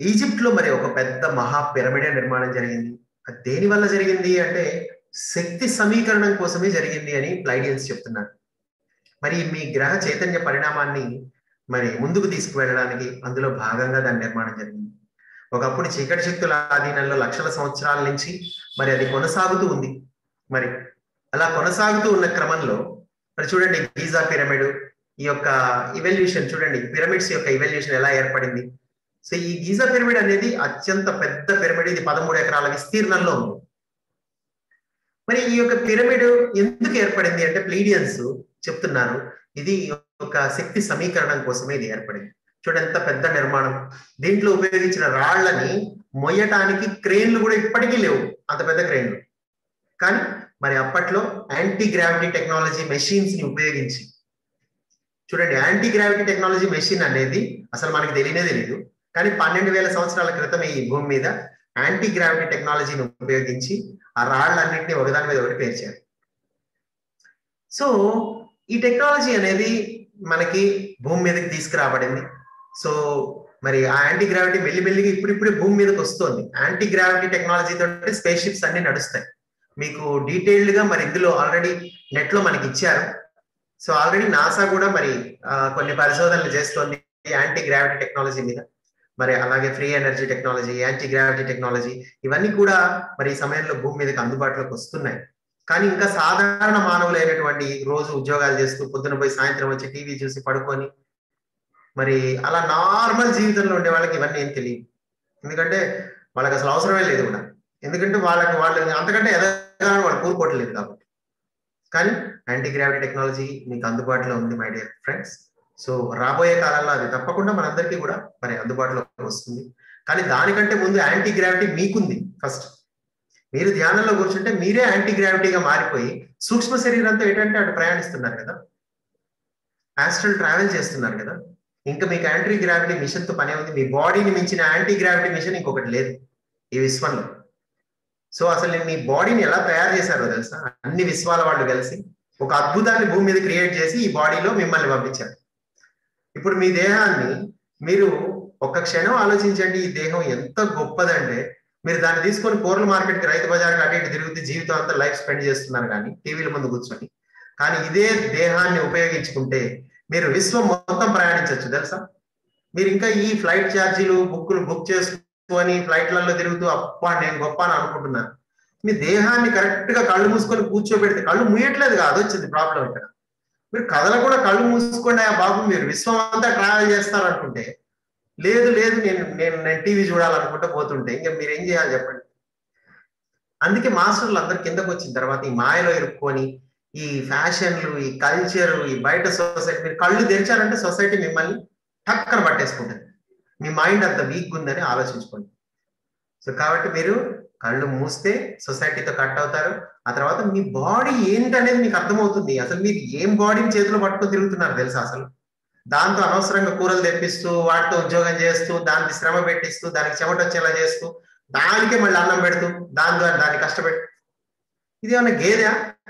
ఈజిప్ట్ లో మరి ఒక పెద్ద మహా పిరమిడ్ నిర్మాణం జరిగింది అది దేని వల్ల జరిగింది అంటే శక్తి సమీకరణం కోసమే జరిగింది అని ప్లైడియన్స్ చెప్తున్నారు మరి మీ గ్రహ చైతన్య పరిణామాన్ని మరి ముందుకు తీసుకువెళ్ళడానికి అందులో భాగంగా దాని నిర్మాణం జరిగింది ఒకప్పుడు చీకటి శక్తుల ఆధీనంలో లక్షల సంవత్సరాల నుంచి మరి అది కొనసాగుతూ ఉంది మరి అలా కొనసాగుతూ ఉన్న క్రమంలో మరి చూడండి గీజా పిరమిడ్ ఈ యొక్క ఇవల్యూషన్ చూడండి పిరమిడ్స్ యొక్క ఇవల్యూషన్ ఎలా ఏర్పడింది సో ఈ గీజా పిరమిడ్ అనేది అత్యంత పెద్ద పిరమిడ్ ఇది పదమూడు ఎకరాల విస్తీర్ణంలో ఉంది మరి ఈ యొక్క పిరమిడ్ ఎందుకు ఏర్పడింది అంటే ప్లీడియన్స్ చెప్తున్నారు ఇది ఒక శక్తి సమీకరణం కోసమే ఇది ఏర్పడింది చూడండి ఎంత పెద్ద నిర్మాణం దీంట్లో ఉపయోగించిన రాళ్లని మొయ్యటానికి క్రెయిన్లు కూడా ఇప్పటికీ లేవు అంత పెద్ద క్రెయిన్లు కానీ మరి అప్పట్లో యాంటీ గ్రావిటీ టెక్నాలజీ మెషిన్స్ ని ఉపయోగించి చూడండి యాంటీ గ్రావిటీ టెక్నాలజీ మెషిన్ అనేది అసలు మనకి తెలియనే తెలియదు కానీ పన్నెండు వేల సంవత్సరాల క్రితం ఈ భూమి మీద యాంటీ గ్రావిటీ టెక్నాలజీని ఉపయోగించి ఆ రాళ్ళన్నింటినీ ఒకదాని మీద ఒకటి పేర్చారు సో ఈ టెక్నాలజీ అనేది మనకి భూమి మీదకి తీసుకురాబడింది సో మరి ఆ యాంటీ గ్రావిటీ మెల్లిమెల్లిగా ఇప్పుడిప్పుడే భూమి మీదకి వస్తుంది యాంటీ గ్రావిటీ టెక్నాలజీ తోటి స్పేస్ షిప్స్ అన్ని నడుస్తాయి మీకు డీటెయిల్డ్ గా మరి ఇందులో ఆల్రెడీ నెట్ లో మనకి ఇచ్చారు సో ఆల్రెడీ నాసా కూడా మరి కొన్ని పరిశోధనలు చేస్తోంది యాంటీ గ్రావిటీ టెక్నాలజీ మీద మరి అలాగే free energy technology anti gravity technology ఇవన్నీ కూడా మరి ఈ సమయంలో భూమి మీదకి అందుబాటులోకి వస్తున్నాయి కానీ ఇంకా సాధారణ మానవులైనటువంటి రోజు ఉద్యోగాలు చేస్తూ పొద్దున పోయి సాయంత్రం వచ్చి టీవీ చూసి పడుకొని మరి అలా నార్మల్ జీవితంలో ఉండే వాళ్ళకి ఇవన్నీ ఏం తెలియదు ఎందుకంటే వాళ్ళకి అసలు అవసరమే లేదు కూడా ఎందుకంటే వాళ్ళకి వాళ్ళు అంతకంటే ఎదగాలని వాళ్ళు కోరుకోవట్లేదు కాబట్టి కానీ యాంటీ గ్రావిటీ టెక్నాలజీ మీకు అందుబాటులో ఉంది మై డియర్ ఫ్రెండ్స్ సో రాబోయే కాలంలో అది తప్పకుండా మనందరికీ కూడా మరి అందుబాటులోకి వస్తుంది కానీ దానికంటే ముందు యాంటీ గ్రావిటీ మీకుంది ఫస్ట్ మీరు ధ్యానంలో కూర్చుంటే మీరే యాంటీ గ్రావిటీగా మారిపోయి సూక్ష్మ శరీరంతో ఏంటంటే అటు ప్రయాణిస్తున్నారు కదా ఆస్ట్రల్ ట్రావెల్ చేస్తున్నారు కదా ఇంకా మీకు యాంటీ గ్రావిటీ మిషన్ తో పనే ఉంది మీ బాడీని మించిన యాంటీ గ్రావిటీ మిషన్ ఇంకొకటి లేదు ఈ విశ్వంలో సో అసలు మీ బాడీని ఎలా తయారు చేశారో తెలుసా అన్ని విశ్వాల వాళ్ళు కలిసి ఒక అద్భుతాన్ని భూమి మీద క్రియేట్ చేసి ఈ బాడీలో మిమ్మల్ని పంపించారు ఇప్పుడు మీ దేహాన్ని మీరు ఒక్క క్షణం ఆలోచించండి ఈ దేహం ఎంత గొప్పదంటే మీరు దాన్ని తీసుకొని కూరల మార్కెట్కి రైతు బజార్కి అటు ఇటు తిరుగుతూ జీవితం అంతా లైఫ్ స్పెండ్ చేస్తున్నారు కానీ టీవీల ముందు కూర్చొని కానీ ఇదే దేహాన్ని ఉపయోగించుకుంటే మీరు విశ్వం మొత్తం ప్రయాణించవచ్చు తెలుసా మీరు ఇంకా ఈ ఫ్లైట్ ఛార్జీలు బుక్కులు బుక్ చేసుకొని ఫ్లైట్లలో తిరుగుతూ అప్ప నేను గొప్ప అని అనుకుంటున్నాను మీ దేహాన్ని కరెక్ట్ గా కళ్ళు మూసుకొని కూర్చోబెడితే కళ్ళు ముయ్యట్లేదు కాదు వచ్చింది ప్రాబ్లం ఇక్కడ మీరు కథలు కూడా కళ్ళు మూసుకోండి ఆ బాబు మీరు విశ్వం అంతా ట్రావెల్ చేస్తారనుకుంటే లేదు లేదు నేను నేను నేను టీవీ చూడాలనుకుంటే పోతుంటే ఇంకా మీరు ఏం చేయాలి చెప్పండి అందుకే మాస్టర్లు అందరు కిందకు వచ్చిన తర్వాత ఈ మాయలో ఇరుక్కొని ఈ ఫ్యాషన్లు ఈ కల్చర్ ఈ బయట సొసైటీ మీరు కళ్ళు తెరిచారంటే సొసైటీ మిమ్మల్ని టక్కన పట్టేసుకుంటుంది మీ మైండ్ అంత వీక్ ఉందని ఆలోచించుకోండి సో కాబట్టి మీరు కళ్ళు మూస్తే సొసైటీతో కట్ అవుతారు ఆ తర్వాత మీ బాడీ ఏంటనేది మీకు అర్థమవుతుంది అసలు మీరు ఏం బాడీని చేతిలో పట్టుకొని తిరుగుతున్నారు తెలుసా అసలు దాంతో అనవసరంగా కూరలు తెప్పిస్తూ వాటితో ఉద్యోగం చేస్తూ దానికి శ్రమ పెట్టిస్తూ దానికి చెమట వచ్చేలా చేస్తూ దానికే మళ్ళీ అన్నం పెడుతూ దాని ద్వారా దాన్ని కష్టపెట్టి ఇది ఏమన్నా గేదె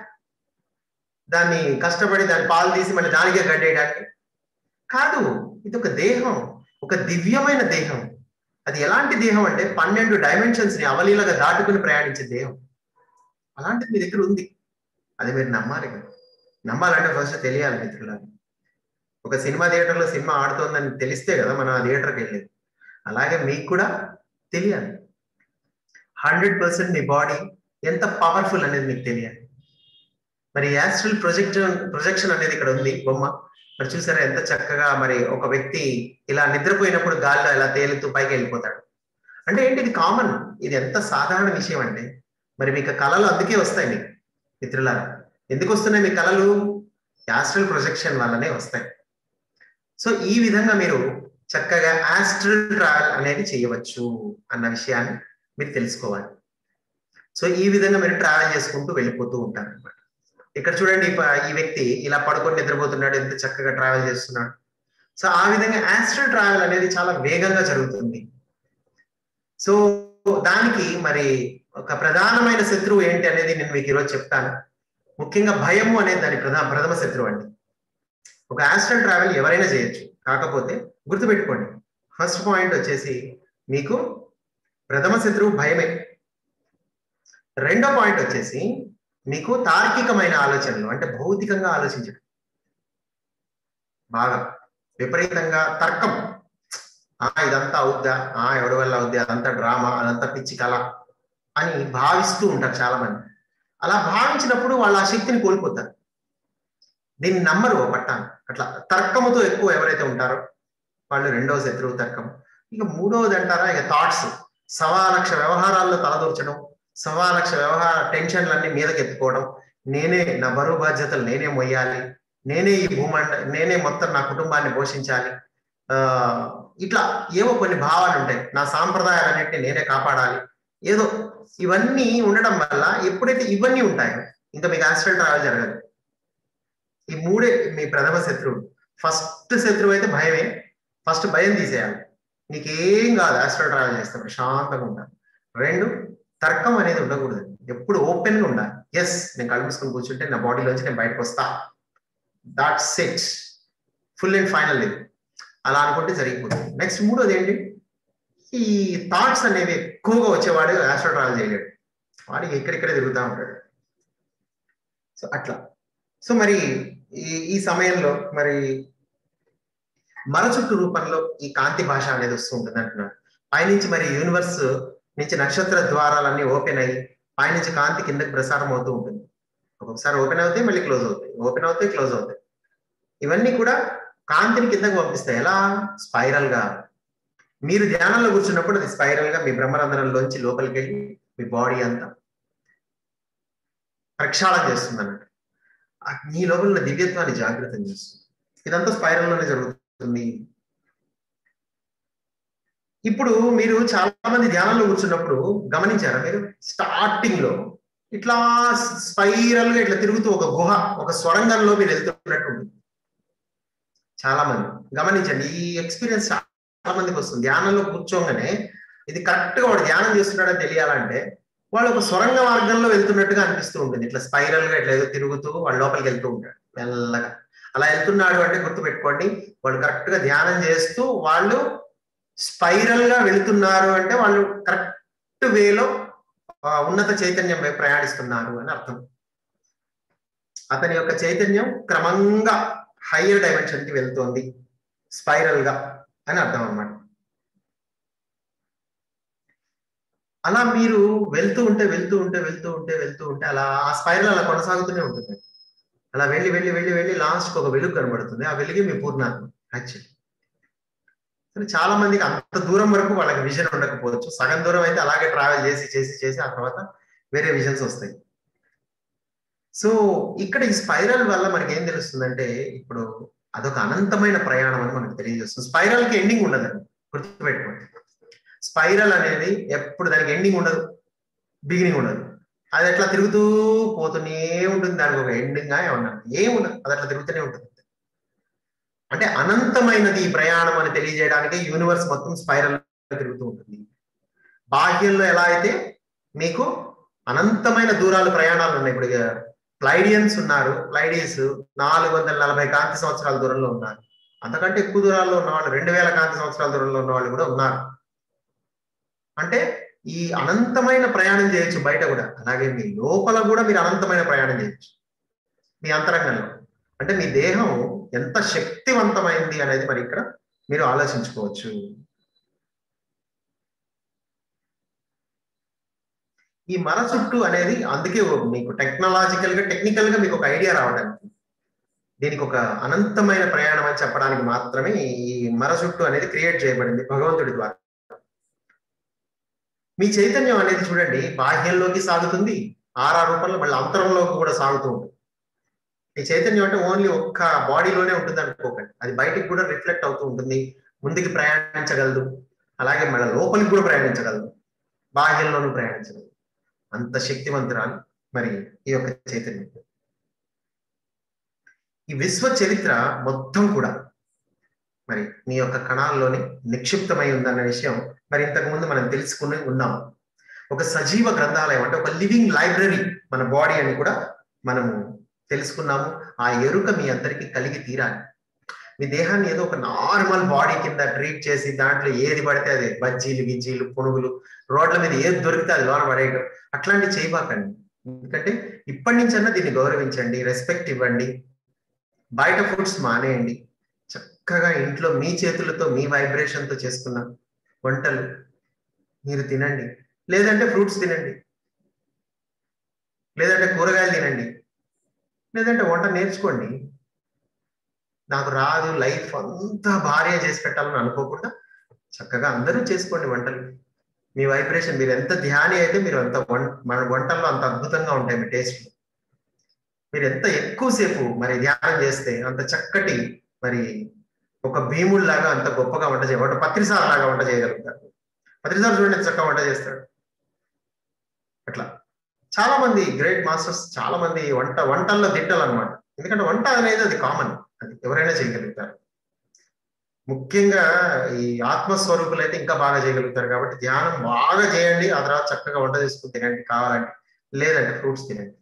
దాన్ని కష్టపడి దాని పాలు తీసి మళ్ళీ దానికే గడ్డేయడానికి కాదు ఇది ఒక దేహం ఒక దివ్యమైన దేహం అది ఎలాంటి దేహం అంటే పన్నెండు డైమెన్షన్స్ ని అవలీలగా దాటుకుని ప్రయాణించే దేహం అలాంటిది మీ దగ్గర ఉంది అది మీరు నమ్మాలి నమ్మాలంటే ఫస్ట్ తెలియాలి మిత్రులారా ఒక సినిమా థియేటర్లో సినిమా ఆడుతోందని తెలిస్తే కదా మనం ఆ థియేటర్కి వెళ్ళేది అలాగే మీకు కూడా తెలియాలి హండ్రెడ్ పర్సెంట్ మీ బాడీ ఎంత పవర్ఫుల్ అనేది మీకు తెలియాలి మరి యాస్ట్రల్ ప్రొజెక్షన్ ప్రొజెక్షన్ అనేది ఇక్కడ ఉంది బొమ్మ మరి చూసారా ఎంత చక్కగా మరి ఒక వ్యక్తి ఇలా నిద్రపోయినప్పుడు గాల్లో ఇలా తేలుతూ పైకి వెళ్ళిపోతాడు అంటే ఏంటి ఇది కామన్ ఇది ఎంత సాధారణ విషయం అంటే మరి మీకు కళలు అందుకే వస్తాయి మీకు మిత్రులారా ఎందుకు వస్తున్నాయి మీ కళలు యాస్ట్రల్ ప్రొజెక్షన్ వల్లనే వస్తాయి సో ఈ విధంగా మీరు చక్కగా ఆస్ట్రల్ ట్రావెల్ అనేది చేయవచ్చు అన్న విషయాన్ని మీరు తెలుసుకోవాలి సో ఈ విధంగా మీరు ట్రావెల్ చేసుకుంటూ వెళ్ళిపోతూ ఉంటారు అనమాట ఇక్కడ చూడండి ఈ వ్యక్తి ఇలా పడుకొని నిద్రపోతున్నాడు ఎంత చక్కగా ట్రావెల్ చేస్తున్నాడు సో ఆ విధంగా ఆస్ట్రల్ ట్రావెల్ అనేది చాలా వేగంగా జరుగుతుంది సో దానికి మరి ఒక ప్రధానమైన శత్రువు ఏంటి అనేది నేను మీకు ఈరోజు చెప్తాను ముఖ్యంగా భయము అనేది దాని ప్రధాన ప్రథమ శత్రువు అండి ఒక ఆస్ట్రల్ ట్రావెల్ ఎవరైనా చేయొచ్చు కాకపోతే గుర్తుపెట్టుకోండి ఫస్ట్ పాయింట్ వచ్చేసి మీకు ప్రథమ శత్రువు భయమే రెండో పాయింట్ వచ్చేసి మీకు తార్కికమైన ఆలోచనలు అంటే భౌతికంగా ఆలోచించడం బాగా విపరీతంగా తర్కం ఆ ఇదంతా అవుద్దా ఆ ఎవరి వల్ల అవుద్ది అదంతా డ్రామా అదంతా పిచ్చి కళ అని భావిస్తూ ఉంటారు చాలా మంది అలా భావించినప్పుడు వాళ్ళు ఆ శక్తిని కోల్పోతారు దీన్ని నమ్మరు ఓ పట్టాను అట్లా తర్కముతో ఎక్కువ ఎవరైతే ఉంటారో వాళ్ళు రెండవ శత్రువు తర్కం ఇక మూడవది అంటారా ఇక థాట్స్ సవా లక్ష వ్యవహారాల్లో తలదూర్చడం సవా లక్ష వ్యవహార టెన్షన్లన్నీ మీదకి ఎత్తుకోవడం నేనే నా బరువు బాధ్యతలు నేనే మొయ్యాలి నేనే ఈ భూమండ నేనే మొత్తం నా కుటుంబాన్ని పోషించాలి ఆ ఇట్లా ఏవో కొన్ని భావాలు ఉంటాయి నా సాంప్రదాయాలన్నింటినీ నేనే కాపాడాలి ఏదో ఇవన్నీ ఉండడం వల్ల ఎప్పుడైతే ఇవన్నీ ఉంటాయో ఇంకా మీకు యాక్సిడెంట్ ట్రావెల్ జరగదు ఈ మూడే మీ ప్రథమ శత్రువు ఫస్ట్ శత్రువు అయితే భయమే ఫస్ట్ భయం తీసేయాలి నీకేం కాదు యాస్ట్రల్ ట్రావెల్ చేస్తే ప్రశాంతంగా ఉంటాను రెండు తర్కం అనేది ఉండకూడదు ఎప్పుడు ఓపెన్ గా ఉండాలి ఎస్ నేను కళ్ళు మూసుకొని కూర్చుంటే నా బాడీలోంచి నేను బయటకు వస్తా that's it full and final ఇది అలా అనుకుంటే జరిగిపోతుంది నెక్స్ట్ మూడోది ఏంటి ఈ థాట్స్ అనేవి ఎక్కువగా వచ్చేవాడు యాస్ట్రల్ ట్రావెల్ చేయలేడు వాడికి ఎక్కడెక్కడే తిరుగుతూ ఉంటాడు సో అట్లా సో మరి ఈ ఈ సమయంలో మరి మరచుట్టు రూపంలో ఈ కాంతి భాష అనేది వస్తూ ఉంటుంది అంటున్నాడు పైనుంచి మరి యూనివర్స్ నుంచి నక్షత్ర ద్వారాలన్నీ ఓపెన్ అయ్యి పైనుంచి కాంతి కిందకి ప్రసారం అవుతూ ఉంటుంది ఒక్కొక్కసారి ఓపెన్ అవుతాయి మళ్ళీ క్లోజ్ అవుతాయి ఓపెన్ అవుతాయి క్లోజ్ అవుతాయి ఇవన్నీ కూడా కాంతిని కిందకి పంపిస్తాయి ఎలా స్పైరల్ గా మీరు ధ్యానంలో కూర్చున్నప్పుడు అది స్పైరల్ గా మీ బ్రహ్మరంధ్రంలోంచి లోపలికి వెళ్ళి మీ బాడీ అంతా ప్రక్షాళన చేస్తుంది అన్నట్టు మీ లోపల ఉన్న దివ్యత్వాన్ని జాగృతం చేస్తుంది ఇదంతా స్పైరల్ లోనే జరుగుతుంది ఇప్పుడు మీరు చాలా మంది ధ్యానంలో కూర్చున్నప్పుడు గమనించారా మీరు స్టార్టింగ్ లో ఇట్లా స్పైరల్ గా ఇట్లా తిరుగుతూ ఒక గుహ ఒక స్వరంగంలో మీరు వెళ్తున్నట్టు ఉంటుంది చాలా మంది గమనించండి ఈ ఎక్స్పీరియన్స్ చాలా మందికి వస్తుంది ధ్యానంలో కూర్చోగానే ఇది కరెక్ట్ గా వాడు ధ్యానం చేస్తున్నాడని తెలియాలంటే వాళ్ళు ఒక సొరంగ మార్గంలో వెళ్తున్నట్టుగా అనిపిస్తూ ఉంటుంది ఇట్లా స్పైరల్ గా ఇట్లా ఏదో తిరుగుతూ వాళ్ళ లోపలికి వెళ్తూ ఉంటాడు మెల్లగా అలా వెళ్తున్నాడు అంటే గుర్తు పెట్టుకోండి వాళ్ళు కరెక్ట్ గా ధ్యానం చేస్తూ వాళ్ళు స్పైరల్ గా వెళ్తున్నారు అంటే వాళ్ళు కరెక్ట్ వేలో ఉన్నత చైతన్యం వైపు ప్రయాణిస్తున్నారు అని అర్థం అతని యొక్క చైతన్యం క్రమంగా హయ్యర్ డైమెన్షన్ కి వెళ్తోంది స్పైరల్ గా అని అర్థం అన్నమాట అలా మీరు వెళ్తూ ఉంటే వెళ్తూ ఉంటే వెళ్తూ ఉంటే వెళ్తూ ఉంటే అలా ఆ స్పైరల్ అలా కొనసాగుతూనే ఉంటుంది అలా వెళ్ళి వెళ్ళి వెళ్ళి వెళ్ళి లాస్ట్ ఒక వెలుగు కనబడుతుంది ఆ వెలుగే మీ పూర్ణాత్మ యాక్చువల్లీ కానీ చాలా మందికి అంత దూరం వరకు వాళ్ళకి విజన్ ఉండకపోవచ్చు సగం దూరం అయితే అలాగే ట్రావెల్ చేసి చేసి చేసి ఆ తర్వాత వేరే విజన్స్ వస్తాయి సో ఇక్కడ ఈ స్పైరల్ వల్ల మనకి ఏం తెలుస్తుందంటే ఇప్పుడు అదొక అనంతమైన ప్రయాణం అని మనకు తెలియజేస్తుంది స్పైరల్ కి ఎండింగ్ ఉండదండి గుర్తుపెట్టుకోండి స్పైరల్ అనేది ఎప్పుడు దానికి ఎండింగ్ ఉండదు బిగినింగ్ ఉండదు అది ఎట్లా తిరుగుతూ పోతూనే ఉంటుంది దానికి ఒక ఎండింగ్ ఏమన్నా ఏముండదు అది అట్లా తిరుగుతూనే ఉంటుంది అంటే అనంతమైనది ఈ ప్రయాణం అని తెలియజేయడానికి యూనివర్స్ మొత్తం స్పైరల్ తిరుగుతూ ఉంటుంది బాహ్యంలో ఎలా అయితే మీకు అనంతమైన దూరాలు ప్రయాణాలు ఉన్నాయి ఇప్పుడు ప్లైడియన్స్ ఉన్నారు ప్లైడియన్స్ నాలుగు వందల నలభై కాంతి సంవత్సరాల దూరంలో ఉన్నారు అంతకంటే ఎక్కువ దూరాల్లో ఉన్న వాళ్ళు రెండు వేల కాంతి సంవత్సరాల దూరంలో ఉన్న వాళ్ళు కూడా ఉన్నారు అంటే ఈ అనంతమైన ప్రయాణం చేయొచ్చు బయట కూడా అలాగే మీ లోపల కూడా మీరు అనంతమైన ప్రయాణం చేయొచ్చు మీ అంతరంగంలో అంటే మీ దేహం ఎంత శక్తివంతమైంది అనేది మరి ఇక్కడ మీరు ఆలోచించుకోవచ్చు ఈ మన చుట్టూ అనేది అందుకే మీకు టెక్నాలజికల్ గా టెక్నికల్ గా మీకు ఒక ఐడియా రావడానికి దీనికి ఒక అనంతమైన ప్రయాణం అని చెప్పడానికి మాత్రమే ఈ మర చుట్టూ అనేది క్రియేట్ చేయబడింది భగవంతుడి ద్వారా మీ చైతన్యం అనేది చూడండి బాహ్యంలోకి సాగుతుంది ఆరా రూపంలో మళ్ళీ అంతరంలోకి కూడా సాగుతూ ఉంటుంది ఈ చైతన్యం అంటే ఓన్లీ ఒక్క బాడీలోనే ఉంటుంది అనుకోకండి అది బయటికి కూడా రిఫ్లెక్ట్ అవుతూ ఉంటుంది ముందుకి ప్రయాణించగలదు అలాగే మళ్ళీ లోపలికి కూడా ప్రయాణించగలదు బాహ్యంలోనూ ప్రయాణించగలదు అంత శక్తివంతురాలు మరి ఈ యొక్క చైతన్యం ఈ విశ్వ చరిత్ర మొత్తం కూడా మరి మీ యొక్క కణాల్లోనే నిక్షిప్తమై ఉందన్న విషయం మరి ఇంతకు ముందు మనం తెలుసుకుని ఉన్నాం ఒక సజీవ గ్రంథాలయం అంటే ఒక లివింగ్ లైబ్రరీ మన బాడీ అని కూడా మనము తెలుసుకున్నాము ఆ ఎరుక మీ అందరికీ కలిగి తీరాలి మీ దేహాన్ని ఏదో ఒక నార్మల్ బాడీ కింద ట్రీట్ చేసి దాంట్లో ఏది పడితే అదే బజ్జీలు గిజ్జీలు పునుగులు రోడ్ల మీద ఏది దొరికితే అది లోన పడేయడం అట్లాంటివి చేయబాకండి ఎందుకంటే ఇప్పటి నుంచన్నా దీన్ని గౌరవించండి రెస్పెక్ట్ ఇవ్వండి బయట ఫుడ్స్ మానేయండి చక్కగా ఇంట్లో మీ చేతులతో మీ వైబ్రేషన్ తో చేసుకున్న వంటలు మీరు తినండి లేదంటే ఫ్రూట్స్ తినండి లేదంటే కూరగాయలు తినండి లేదంటే వంట నేర్చుకోండి నాకు రాదు లైఫ్ అంతా భార్య చేసి పెట్టాలని అనుకోకుండా చక్కగా అందరూ చేసుకోండి వంటలు మీ వైబ్రేషన్ మీరు ఎంత ధ్యాని అయితే మీరు అంత వం మన వంటల్లో అంత అద్భుతంగా ఉంటాయి మీ టేస్ట్ మీరు ఎంత ఎక్కువసేపు మరి ధ్యానం చేస్తే అంత చక్కటి మరి ఒక భీముడు లాగా అంత గొప్పగా వంట చేయ ఒక పత్రిసార్ లాగా వంట చేయగలుగుతారు పత్రిసార్ చూడండి ఎంత చక్కగా వంట చేస్తాడు అట్లా చాలా మంది గ్రేట్ మాస్టర్స్ చాలా మంది వంట వంటల్లో దిట్టలు అనమాట ఎందుకంటే వంట అనేది అది కామన్ అది ఎవరైనా చేయగలుగుతారు ముఖ్యంగా ఈ ఆత్మస్వరూపులు అయితే ఇంకా బాగా చేయగలుగుతారు కాబట్టి ధ్యానం బాగా చేయండి ఆ తర్వాత చక్కగా వంట చేసుకుని తినండి కావాలంటే లేదంటే ఫ్రూట్స్ తినండి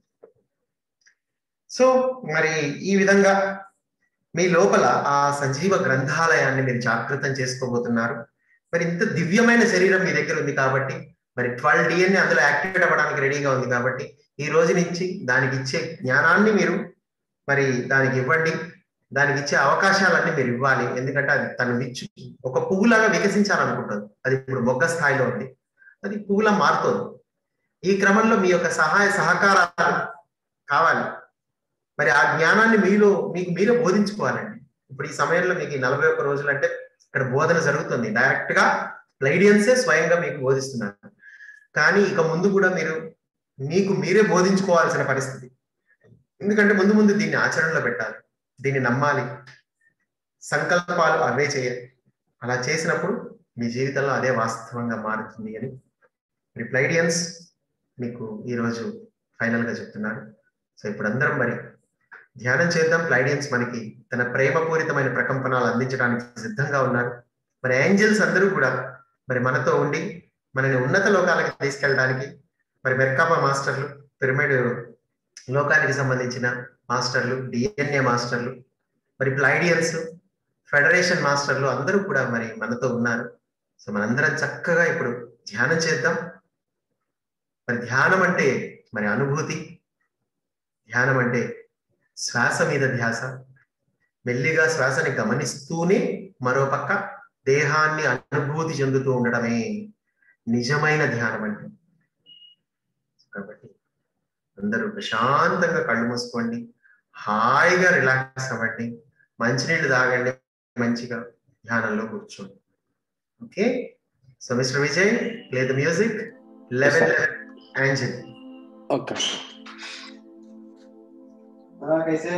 సో మరి ఈ విధంగా మీ లోపల ఆ సజీవ గ్రంథాలయాన్ని మీరు జాగృతం చేసుకోబోతున్నారు మరి ఇంత దివ్యమైన శరీరం మీ దగ్గర ఉంది కాబట్టి మరి ట్వెల్వ్ డిఎన్ఏ అందులో యాక్టివేట్ అవ్వడానికి రెడీగా ఉంది కాబట్టి ఈ రోజు నుంచి దానికి ఇచ్చే జ్ఞానాన్ని మీరు మరి దానికి ఇవ్వండి దానికి ఇచ్చే అవకాశాలన్నీ మీరు ఇవ్వాలి ఎందుకంటే అది తను విచ్చు ఒక పువ్వులాగా వికసించాలనుకుంటుంది అది ఇప్పుడు మొగ్గ స్థాయిలో ఉంది అది పువ్వులా మారుతుంది ఈ క్రమంలో మీ యొక్క సహాయ సహకారాలు కావాలి మరి ఆ జ్ఞానాన్ని మీలో మీకు మీరే బోధించుకోవాలండి ఇప్పుడు ఈ సమయంలో మీకు ఈ నలభై ఒక్క రోజులు అంటే ఇక్కడ బోధన జరుగుతుంది డైరెక్ట్ గా ప్లైడియన్సే స్వయంగా మీకు బోధిస్తున్నారు కానీ ఇక ముందు కూడా మీరు మీకు మీరే బోధించుకోవాల్సిన పరిస్థితి ఎందుకంటే ముందు ముందు దీన్ని ఆచరణలో పెట్టాలి దీన్ని నమ్మాలి సంకల్పాలు అవే చేయాలి అలా చేసినప్పుడు మీ జీవితంలో అదే వాస్తవంగా మారుతుంది అని రిప్లైడియన్స్ మీకు ఈరోజు ఫైనల్ గా చెప్తున్నారు సో ఇప్పుడు అందరం మరి ధ్యానం చేద్దాం ప్లైడియన్స్ మనకి తన ప్రేమపూరితమైన ప్రకంపనాలు అందించడానికి సిద్ధంగా ఉన్నారు మరి ఏంజల్స్ అందరూ కూడా మరి మనతో ఉండి మనని ఉన్నత లోకాలకు తీసుకెళ్ళడానికి మరి మెర్కామా మాస్టర్లు పిరమిడ్ లోకానికి సంబంధించిన మాస్టర్లు డిఎన్ఏ మాస్టర్లు మరి ప్లైడియన్స్ ఫెడరేషన్ మాస్టర్లు అందరూ కూడా మరి మనతో ఉన్నారు సో మనందరం చక్కగా ఇప్పుడు ధ్యానం చేద్దాం మరి ధ్యానం అంటే మరి అనుభూతి ధ్యానం అంటే శ్వాస మీద ధ్యాస మెల్లిగా శ్వాసని గమనిస్తూనే మరోపక్క దేహాన్ని అనుభూతి చెందుతూ ఉండడమే నిజమైన ధ్యానం అంటే కాబట్టి అందరూ ప్రశాంతంగా కళ్ళు మూసుకోండి హాయిగా రిలాక్స్ అవ్వండి మంచినీళ్ళు తాగండి మంచిగా ధ్యానంలో కూర్చోండి okay so mister Vijay play the music eleven eleven angel okay कैसे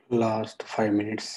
last five minutes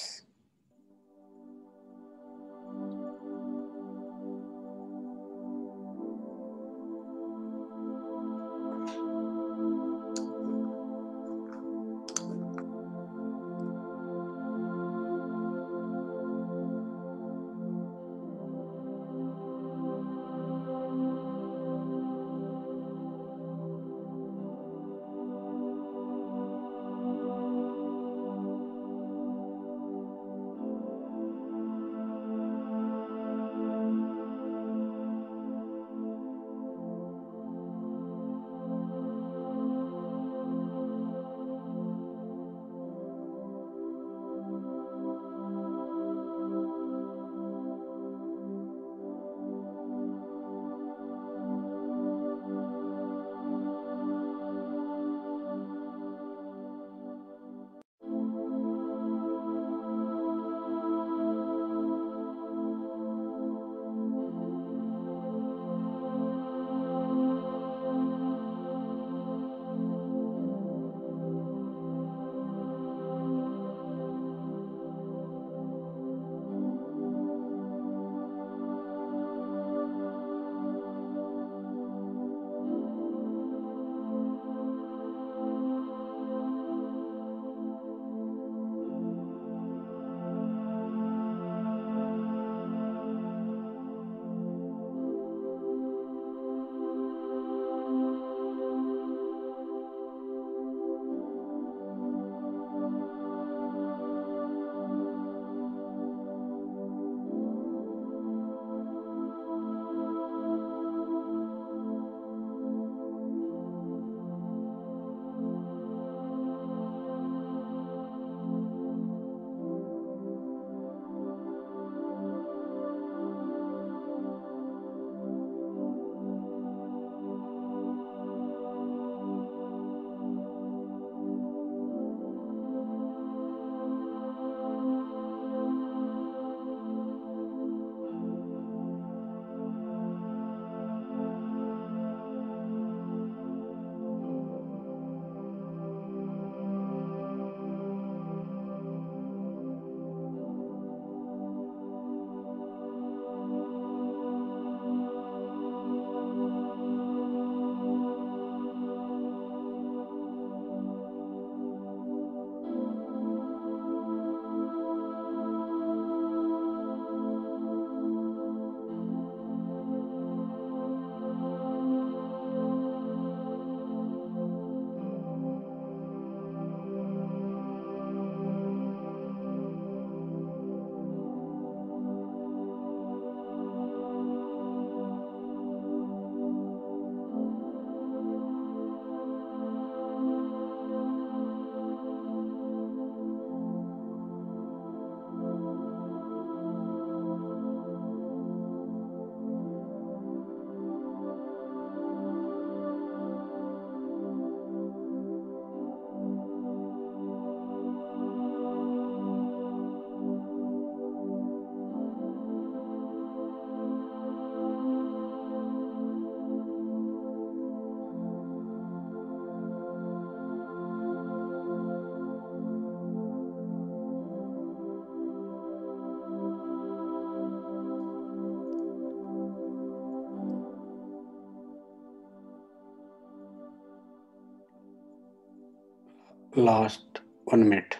last one minute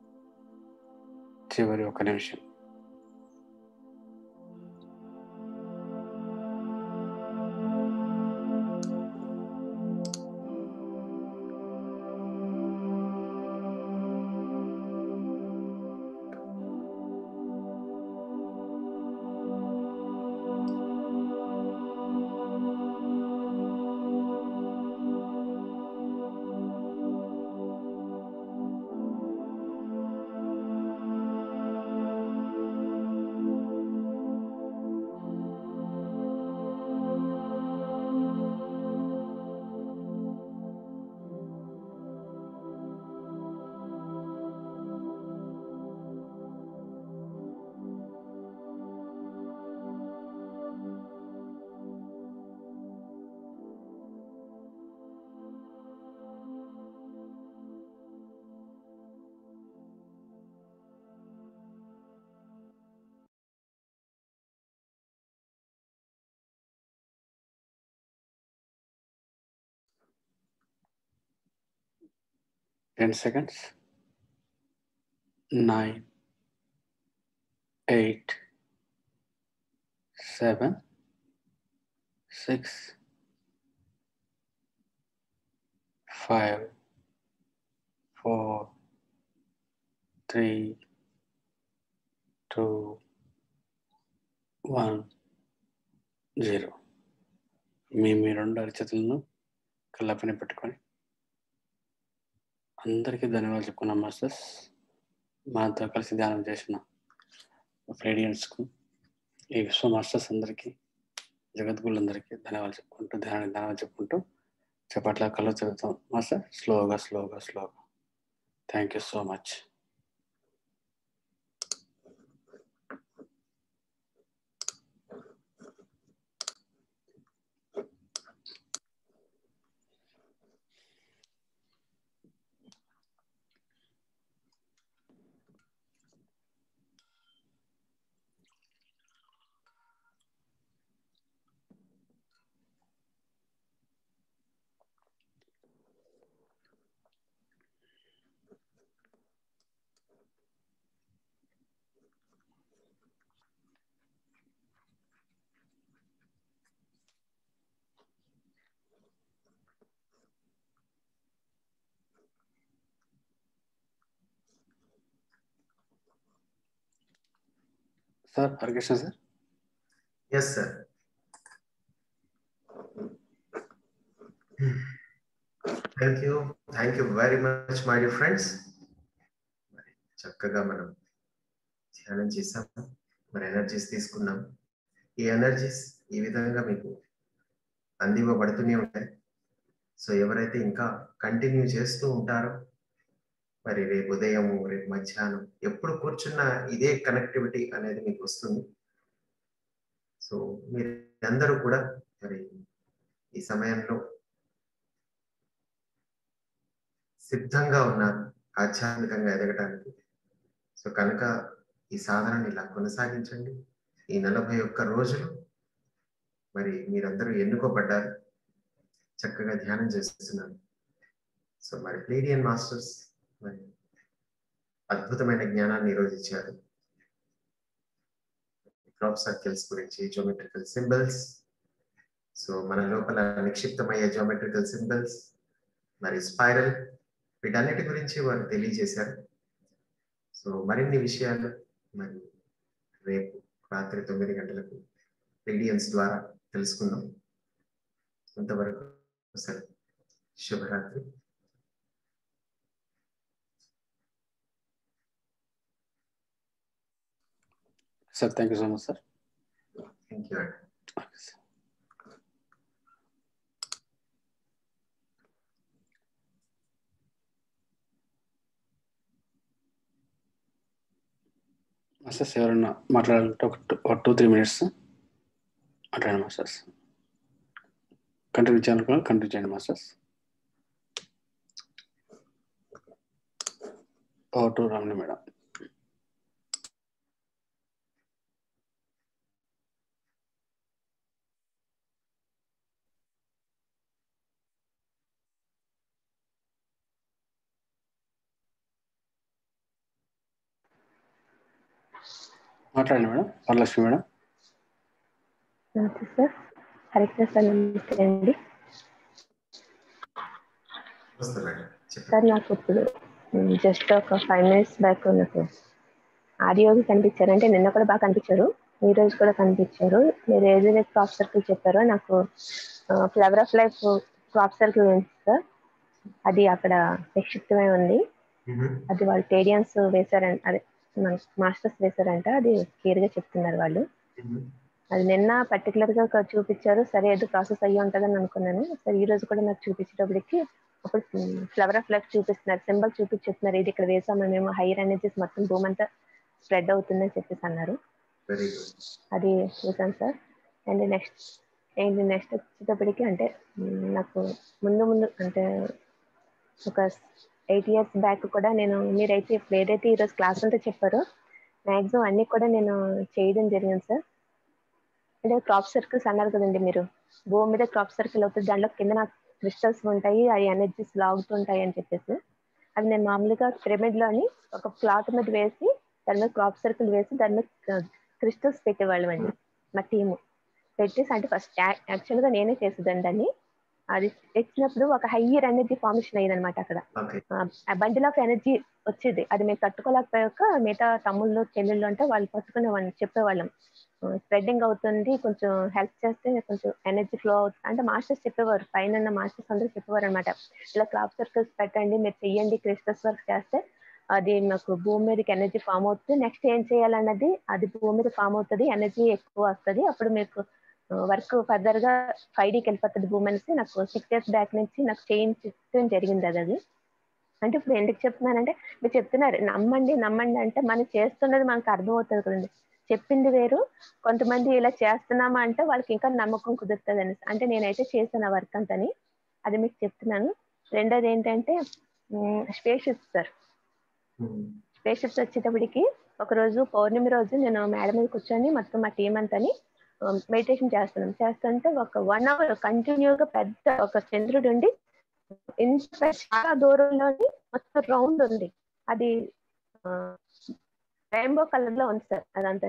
చివరి ఒక నిమిషం ఆ 10 seconds. 9, 8, 7, 6, 5, 4, 3, 2, 1, 0. మీ మీ రెండు అరిచేతులను కళ్ళపైన పెట్టుకొని అందరికీ ధన్యవాదాలు చెప్పుకున్నాం మాస్టర్స్ మాతో కలిసి ధ్యానం చేసిన ఫ్లేడియన్స్కు ఈ విశ్వ మాస్టర్స్ అందరికీ జగద్గులందరికీ ధన్యవాదాలు చెప్పుకుంటూ ధ్యానానికి ధన్యవాదాలు చెప్పుకుంటూ చప్పట్ల కళ్ళు చదువుతాం మాస్టర్ స్లోగా స్లోగా స్లోగా thank you so much sir Harikrishna sir yes sir thank you thank you very much my dear friends చక్కగా మనం ధ్యానం చేసాం మరి ఎనర్జీస్ తీసుకున్నాం ఈ ఎనర్జీస్ ఈ విధంగా మీకు అందివ్వబడుతూనే ఉంటాయి సో ఎవరైతే ఇంకా కంటిన్యూ చేస్తూ ఉంటారో మరి రేపు ఉదయం రేపు మధ్యాహ్నం ఎప్పుడు కూర్చున్నా ఇదే కనెక్టివిటీ అనేది మీకు వస్తుంది సో మీరు అందరూ కూడా మరి ఈ సమయంలో సిద్ధంగా ఉన్నారు ఆధ్యాత్మికంగా ఎదగటానికి సో కనుక ఈ సాధనని ఇలా కొనసాగించండి ఈ నలభై ఒక్క రోజులు మరి మీరందరూ ఎన్నుకోబడ్డారు చక్కగా ధ్యానం చేస్తున్నారు సో మరి ప్లేడియన్ మాస్టర్స్ మరి అద్భుతమైన జ్ఞానాన్ని ఈరోజు ఇచ్చారు క్రాప్ సర్కిల్స్ గురించి జోమెట్రికల్ సింబల్స్ సో మన లోపల నిక్షిప్తమయ్యే జోమెట్రికల్ సింబల్స్ మరి స్పైరల్ వీటన్నిటి గురించి వారు తెలియజేశారు సో మరిన్ని విషయాలు మరి రేపు రాత్రి తొమ్మిది గంటలకు రేడియన్స్ ద్వారా తెలుసుకుందాం అంతవరకు సరే శుభరాత్రి sir thank you so much sir thank you అండి ఓకే సార్ మాస్టర్స్ ఎవరన్నా మాట్లాడాలంటే ఒక టూ ఒక టూ త్రీ మినిట్స్ మాట్లాడండి మాస్టర్స్ కంటిన్యూ చేయాలనుకున్నా కంటిన్యూ చేయండి మాస్టర్స్ ఓ టూ రమణి మేడం మాట్లాడండి మేడం వరలక్ష్మి మేడం నమస్తే సార్ హరికృష్ణ సార్ నమస్తే అండి వస్తా మేడం చెప్పండి సార్ నాకు ఇప్పుడు జస్ట్ ఒక ఫైవ్ మినిట్స్ బ్యాక్ నాకు ఆడియోకి కనిపించారు అంటే నిన్న కూడా బాగా కనిపించారు ఈ రోజు కూడా కనిపించారు మీరు ఏదైతే క్రాప్ సర్కిల్ చెప్పారో నాకు flower of life crop circle ఉంది సార్ అది అక్కడ నిక్షిప్తమై ఉంది మ్మ్. అది వాళ్ళు టేడియన్స్ వేశారంట అదే మాస్టర్స్ వేశారంట అది క్లియర్ గా చెప్తున్నారు వాళ్ళు మ్మ్. అది నిన్న పర్టికులర్ గా ఒక చూపించారు సరే ఏదో ప్రాసెస్ అయ్యి ఉంటుందని అనుకున్నాను సరే ఈ రోజు కూడా నాకు చూపించేటప్పటికి అప్పుడు ఫ్లవర్ ఆఫ్ లైఫ్ చూపిస్తున్నారు సింబల్ చూపించేస్తున్నారు ఇది ఇక్కడ వేసాము మేము హైయర్ ఎనర్జీస్ మొత్తం భూమి అంతా స్ప్రెడ్ అవుతుందని చెప్పేసి అన్నారు వెరీ గుడ్ అది చూసాను సార్ అండ్ నెక్స్ట్ ఏంటి నెక్స్ట్ వచ్చేటప్పటికి అంటే మ్, నాకు ముందు ముందు అంటే ఒక ఎయిట్ ఇయర్స్ బ్యాక్ కూడా నేను మీరైతే ఇప్పుడు ఏదైతే ఈరోజు క్లాస్ అంతా చెప్పారో మ్యాక్సిమం అన్ని కూడా నేను చేయడం జరిగింది సార్ అంటే క్రాప్ సర్కిల్స్ అన్నారు కదండి మీరు భూమి మీద క్రాప్ సర్కిల్ అవుతుంది దాంట్లో కింద నాకు క్రిస్టల్స్ ఉంటాయి ఆ ఎనర్జీస్ లాగుతుంటాయి అని చెప్పేసి అది నేను మామూలుగా పిరమిడ్ లోని ఒక క్లాత్ మీద వేసి దాని మీద క్రాప్ సర్కిల్ వేసి దాని మీద క్రిస్టల్స్ పెట్టేవాళ్ళం అండి మా టీము పెట్టేసి అంటే ఫస్ట్ యాక్చువల్ గా నేనే చేసేదండి దాన్ని అది తెచ్చినప్పుడు ఒక హయ్యర్ ఎనర్జీ ఫార్మేషన్ అయ్యింది అనమాట అక్కడ ఓకే ఆ బండిల్ ఆఫ్ ఎనర్జీ వచ్చేది అది మేము తట్టుకోలేకపోయాక మిగతా తమ్ముళ్ళు చెల్లెళ్ళు అంటే వాళ్ళు పట్టుకునే వాళ్ళని చెప్పేవాళ్ళం స్ప్రెడ్డింగ్ అవుతుంది కొంచెం హెల్ప్ చేస్తే కొంచెం ఎనర్జీ ఫ్లో అవుతుంది అంటే మాస్టర్స్ చెప్పేవారు పైన ఉన్న మాస్టర్స్ అందరూ చెప్పేవారు అనమాట ఇలా క్రాప్ సర్కిల్స్ పెట్టండి మీరు చెయ్యండి క్రిస్టల్స్ వర్క్ చేస్తే అది మాకు భూమి మీదకి ఎనర్జీ ఫామ్ అవుతుంది నెక్స్ట్ ఏం చేయాలన్నది అది భూమి మీద ఫామ్ అవుతుంది ఎనర్జీ ఎక్కువ వస్తుంది అప్పుడు మీకు వర్క్ ఫర్దర్ గా ఫైవ్ డీకి వెళ్ళిపోతుంది భూమి అనేసి నాకు సిక్స్ ఇయర్స్ బ్యాక్ నుంచి నాకు చేయించడం జరిగింది అది అది అంటే ఇప్పుడు ఎందుకు చెప్తున్నానంటే మీరు చెప్తున్నారు నమ్మండి నమ్మండి అంటే మనం చేస్తున్నది మనకు అర్థమవుతుంది కదండి చెప్పింది వేరు కొంతమంది ఇలా చేస్తున్నామా అంటే వాళ్ళకి ఇంకా నమ్మకం కుదురుతుంది అనేసి అంటే నేనైతే చేశాను ఆ వర్క్ అంతని అది మీకు చెప్తున్నాను రెండోది ఏంటంటే space ships sir space ships వచ్చేటప్పటికి ఒక రోజు పౌర్ణమి రోజు నేను మేడ మీద కూర్చొని మొత్తం మా టీం అంతని మెడిటేషన్ చేస్తున్నాం చేస్తుంటే ఒక వన్ అవర్ కంటిన్యూగా పెద్ద ఒక చంద్రుడు ఉండి ఇంత చాలా దూరంలోని మొత్తం రౌండ్ ఉంది అది రెయిన్బో కలర్ లో ఉంది సార్ అదంతా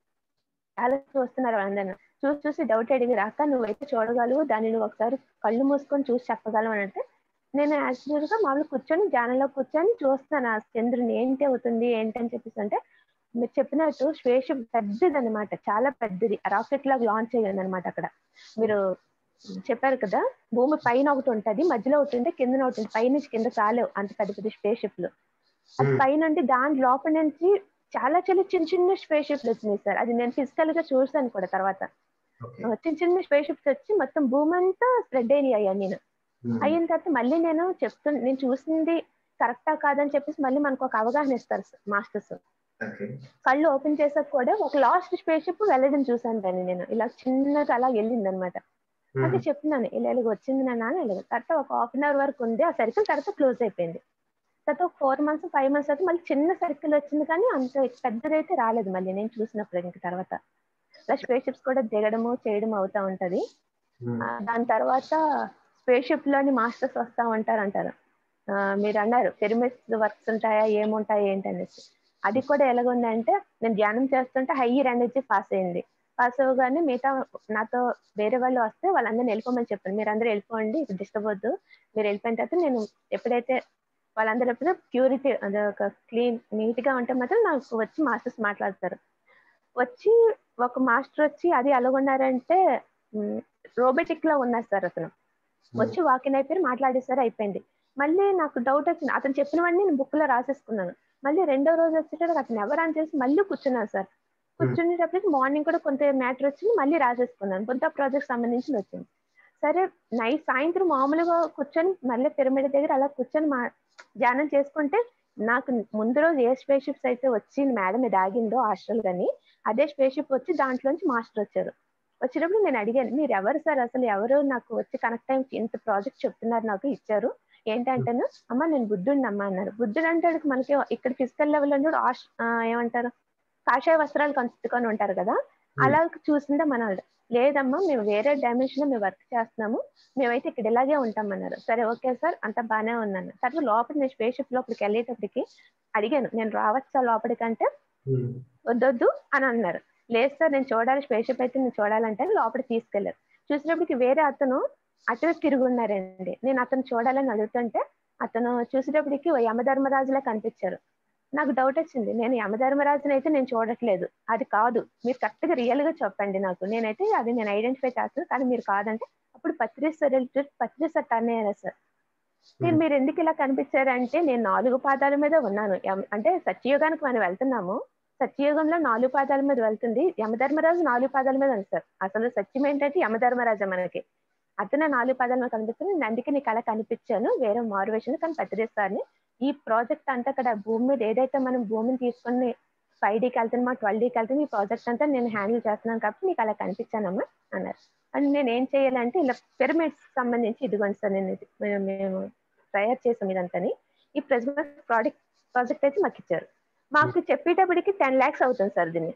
చాలా చూస్తున్నారు అందరూ చూసి చూసి డౌట్ అడిగి రాక నువ్వైతే చూడగలవు దాన్ని నువ్వు ఒకసారి కళ్ళు మూసుకొని చూసి చెప్పగలవు అని అంటే నేను యాక్చువల్ గా మామూలు కూర్చొని ధ్యానంలో కూర్చొని చూస్తాను ఆ చంద్రుని ఏంటి అవుతుంది ఏంటి అని చెప్పేసి అంటే మీరు చెప్పినట్టు స్పేస్ పెద్దది అనమాట చాలా పెద్దది రాకెట్ లాగా లాంచ్ అయ్యింది అనమాట అక్కడ మీరు చెప్పారు కదా భూమి పైన ఒకటి ఉంటది మధ్యలో ఒకటి ఉంటే కింద ఒకటి ఉంటుంది పై నుంచి కింద చాలేవు అంత పెద్ద పెద్ద స్పేస్ షిప్లు అది పైన దాని లోపల నుంచి చాలా చాలా చిన్న చిన్న స్పేస్ షిప్లు వచ్చినాయి సార్ అది నేను ఫిజికల్ గా చూసాను కూడా తర్వాత చిన్న చిన్న స్పేస్ షిప్స్ వచ్చి మొత్తం భూమి అంతా స్ప్రెడ్ అయ్యాయి నేను అయిన తర్వాత మళ్ళీ నేను చెప్తు నేను చూసింది కరెక్టా కాదని చెప్పేసి మళ్ళీ మనకు ఒక అవగాహన ఇస్తారు మాస్టర్స్ కళ్ళు ఓపెన్ చేసాక కూడా ఒక లాస్ట్ స్పేస్ షిప్ వెళ్ళడం చూసాను దాన్ని నేను ఇలా చిన్నగా అలా వెళ్ళింది అనమాట అంటే చెప్తున్నాను ఇలా ఇలాగ వచ్చింది నా నాన్న ఇలాగ తర్వాత ఒక హాఫ్ అన్ అవర్ వరకు ఉంది ఆ సర్కిల్ తర్వాత క్లోజ్ అయిపోయింది తర్వాత ఒక ఫోర్ మంత్స్ ఫైవ్ మంత్స్ అయితే మళ్ళీ చిన్న సర్కిల్ వచ్చింది కానీ అంత పెద్దదైతే రాలేదు మళ్ళీ నేను చూసినప్పుడు ఇంక తర్వాత ఇలా స్పేస్ షిప్స్ కూడా దిగడము చేయడం అవుతా ఉంటది దాని తర్వాత స్పేస్ షిప్ లోని మాస్టర్స్ వస్తా ఉంటారు అంటారు మీరు అన్నారు పిరమిడ్స్ వర్క్స్ ఉంటాయా ఏముంటాయి ఏంటనేసి అది కూడా ఎలాగుందంటే నేను ధ్యానం చేస్తుంటే హయ్యర్ ఎనర్జీ పాస్ అయింది పాస్ అవ్వగానే మిగతా నాతో వేరే వాళ్ళు వస్తే వాళ్ళందరినీ వెళ్ళిపోమని చెప్పాను మీరు అందరూ వెళ్ళిపోండి ఇది డిస్టర్బ్ వద్దు మీరు వెళ్ళిపోయిన తర్వాత నేను ఎప్పుడైతే వాళ్ళందరూ ఎప్పుడు ప్యూరిటీ అది ఒక క్లీన్ నీట్ గా ఉంటే మాత్రం నాకు వచ్చి మాస్టర్స్ మాట్లాడతారు వచ్చి ఒక మాస్టర్ వచ్చి అది ఎలాగున్నారంటే రోబోటిక్ లో ఉన్నారు సార్ అతను వచ్చి వాకిన్ అయిపోయి మాట్లాడేసారు అయిపోయింది మళ్ళీ నాకు డౌట్ వచ్చింది అతను చెప్పినవన్నీ నేను బుక్ లో రాసేసుకున్నాను మళ్ళీ రెండో రోజు వచ్చేటప్పుడు అతను ఎవరు అని తెలిసి మళ్ళీ కూర్చున్నాను సార్ కూర్చునేటప్పటికి మార్నింగ్ కూడా కొంత మ్యాటర్ వచ్చింది మళ్ళీ రాసేసుకున్నాను కొంత ప్రాజెక్ట్ సంబంధించి వచ్చింది సరే నైట్ సాయంత్రం మామూలుగా కూర్చొని మళ్ళీ పిరమిడ్ దగ్గర అలా కూర్చొని మా ధ్యానం చేసుకుంటే నాకు ముందు రోజు ఏ స్పేస్ షిప్స్ అయితే వచ్చి మేడం మీద ఆగిందో హాస్టల్ కానీ అదే స్పేస్ షిప్ వచ్చి దాంట్లోంచి మాస్టర్ వచ్చారు వచ్చినప్పుడు నేను అడిగాను మీరు ఎవరు సార్ అసలు ఎవరు నాకు వచ్చి కనెక్ట్ అయ్యి ఇంత ప్రాజెక్ట్ చెప్తున్నారు నాకు ఇచ్చారు ఏంటంటాను అమ్మ నేను బుద్ధుడిని అమ్మ అన్నారు బుద్ధుడు అంటే మనకి ఇక్కడ ఫిజికల్ లెవెల్ లో ఏమంటారు కాషాయ వస్త్రాలు కలుసుకొని ఉంటారు కదా అలా చూసిందే మన లేదమ్మా మేము వేరే డైమెన్షన్ లో మేము వర్క్ చేస్తున్నాము మేమైతే ఇక్కడ ఇలాగే ఉంటామన్నారు సరే ఓకే సార్ అంత బాగానే ఉన్నాను తర్వాత లోపల నేను స్పేస్ షిప్ లోపలికి వెళ్ళేటప్పటికి అడిగాను నేను రావచ్చా లోపలికంటే వద్దొద్దు అని అన్నారు లేదు సార్ నేను చూడాలి స్పేస్ షిప్ అయితే నేను చూడాలంటే లోపలికి తీసుకెళ్లారు చూసినప్పటికి వేరే అతను అటువైపు తిరుగున్నారండి నేను అతను చూడాలని అడుగుతుంటే అతను చూసేటప్పటికి యమధర్మరాజులా కనిపించారు నాకు డౌట్ వచ్చింది నేను యమధర్మరాజుని అయితే నేను చూడట్లేదు అది కాదు మీరు కరెక్ట్ గా రియల్ గా చెప్పండి నాకు నేనైతే అది నేను ఐడెంటిఫై చేస్తాను కానీ మీరు కాదంటే అప్పుడు పత్రిసార్ పత్రిసార్ టర్న్ అయ్యారు సార్ మీరు మీరు ఎందుకు ఇలా కనిపించారంటే నేను నాలుగు పాదాల మీద ఉన్నాను అంటే సత్యయుగానికి మనం వెళ్తున్నాము సత్యయుగంలో నాలుగు పాదాల మీద వెళ్తుంది యమధర్మరాజు నాలుగు పాదాల మీద ఉంది సార్ అసలు సత్యం ఏంటంటే యమధర్మరాజు మనకి అతను నాలుగు పాదాల మీద కనిపిస్తుంది నేను అందుకే నీకు అలా కనిపించాను వేరే మారువేషన్ కానీ పత్రిస్తారని ఈ ప్రాజెక్ట్ అంతా అక్కడ భూమి మీద ఏదైతే మనం భూమిని తీసుకుని ఫైవ్ డీకి వెళ్తున్నామా ట్వెల్వ్ డీకి వెళ్తాను ఈ ప్రాజెక్ట్ అంతా నేను హ్యాండిల్ చేస్తున్నాను కాబట్టి నీకు అలా కనిపించానమ్మా అన్నారు అండ్ నేను ఏం చేయాలంటే ఇలా పిరమిడ్స్ సంబంధించి ఇదిగోండి సార్ నేను మేము తయారు చేసాం ఇదంతని ఈ ప్రెసిడెంట్ ప్రాజెక్ట్ ప్రాజెక్ట్ అయితే మాకు ఇచ్చారు మాకు చెప్పేటప్పటికి టెన్ ల్యాక్స్ అవుతుంది సార్ దీన్ని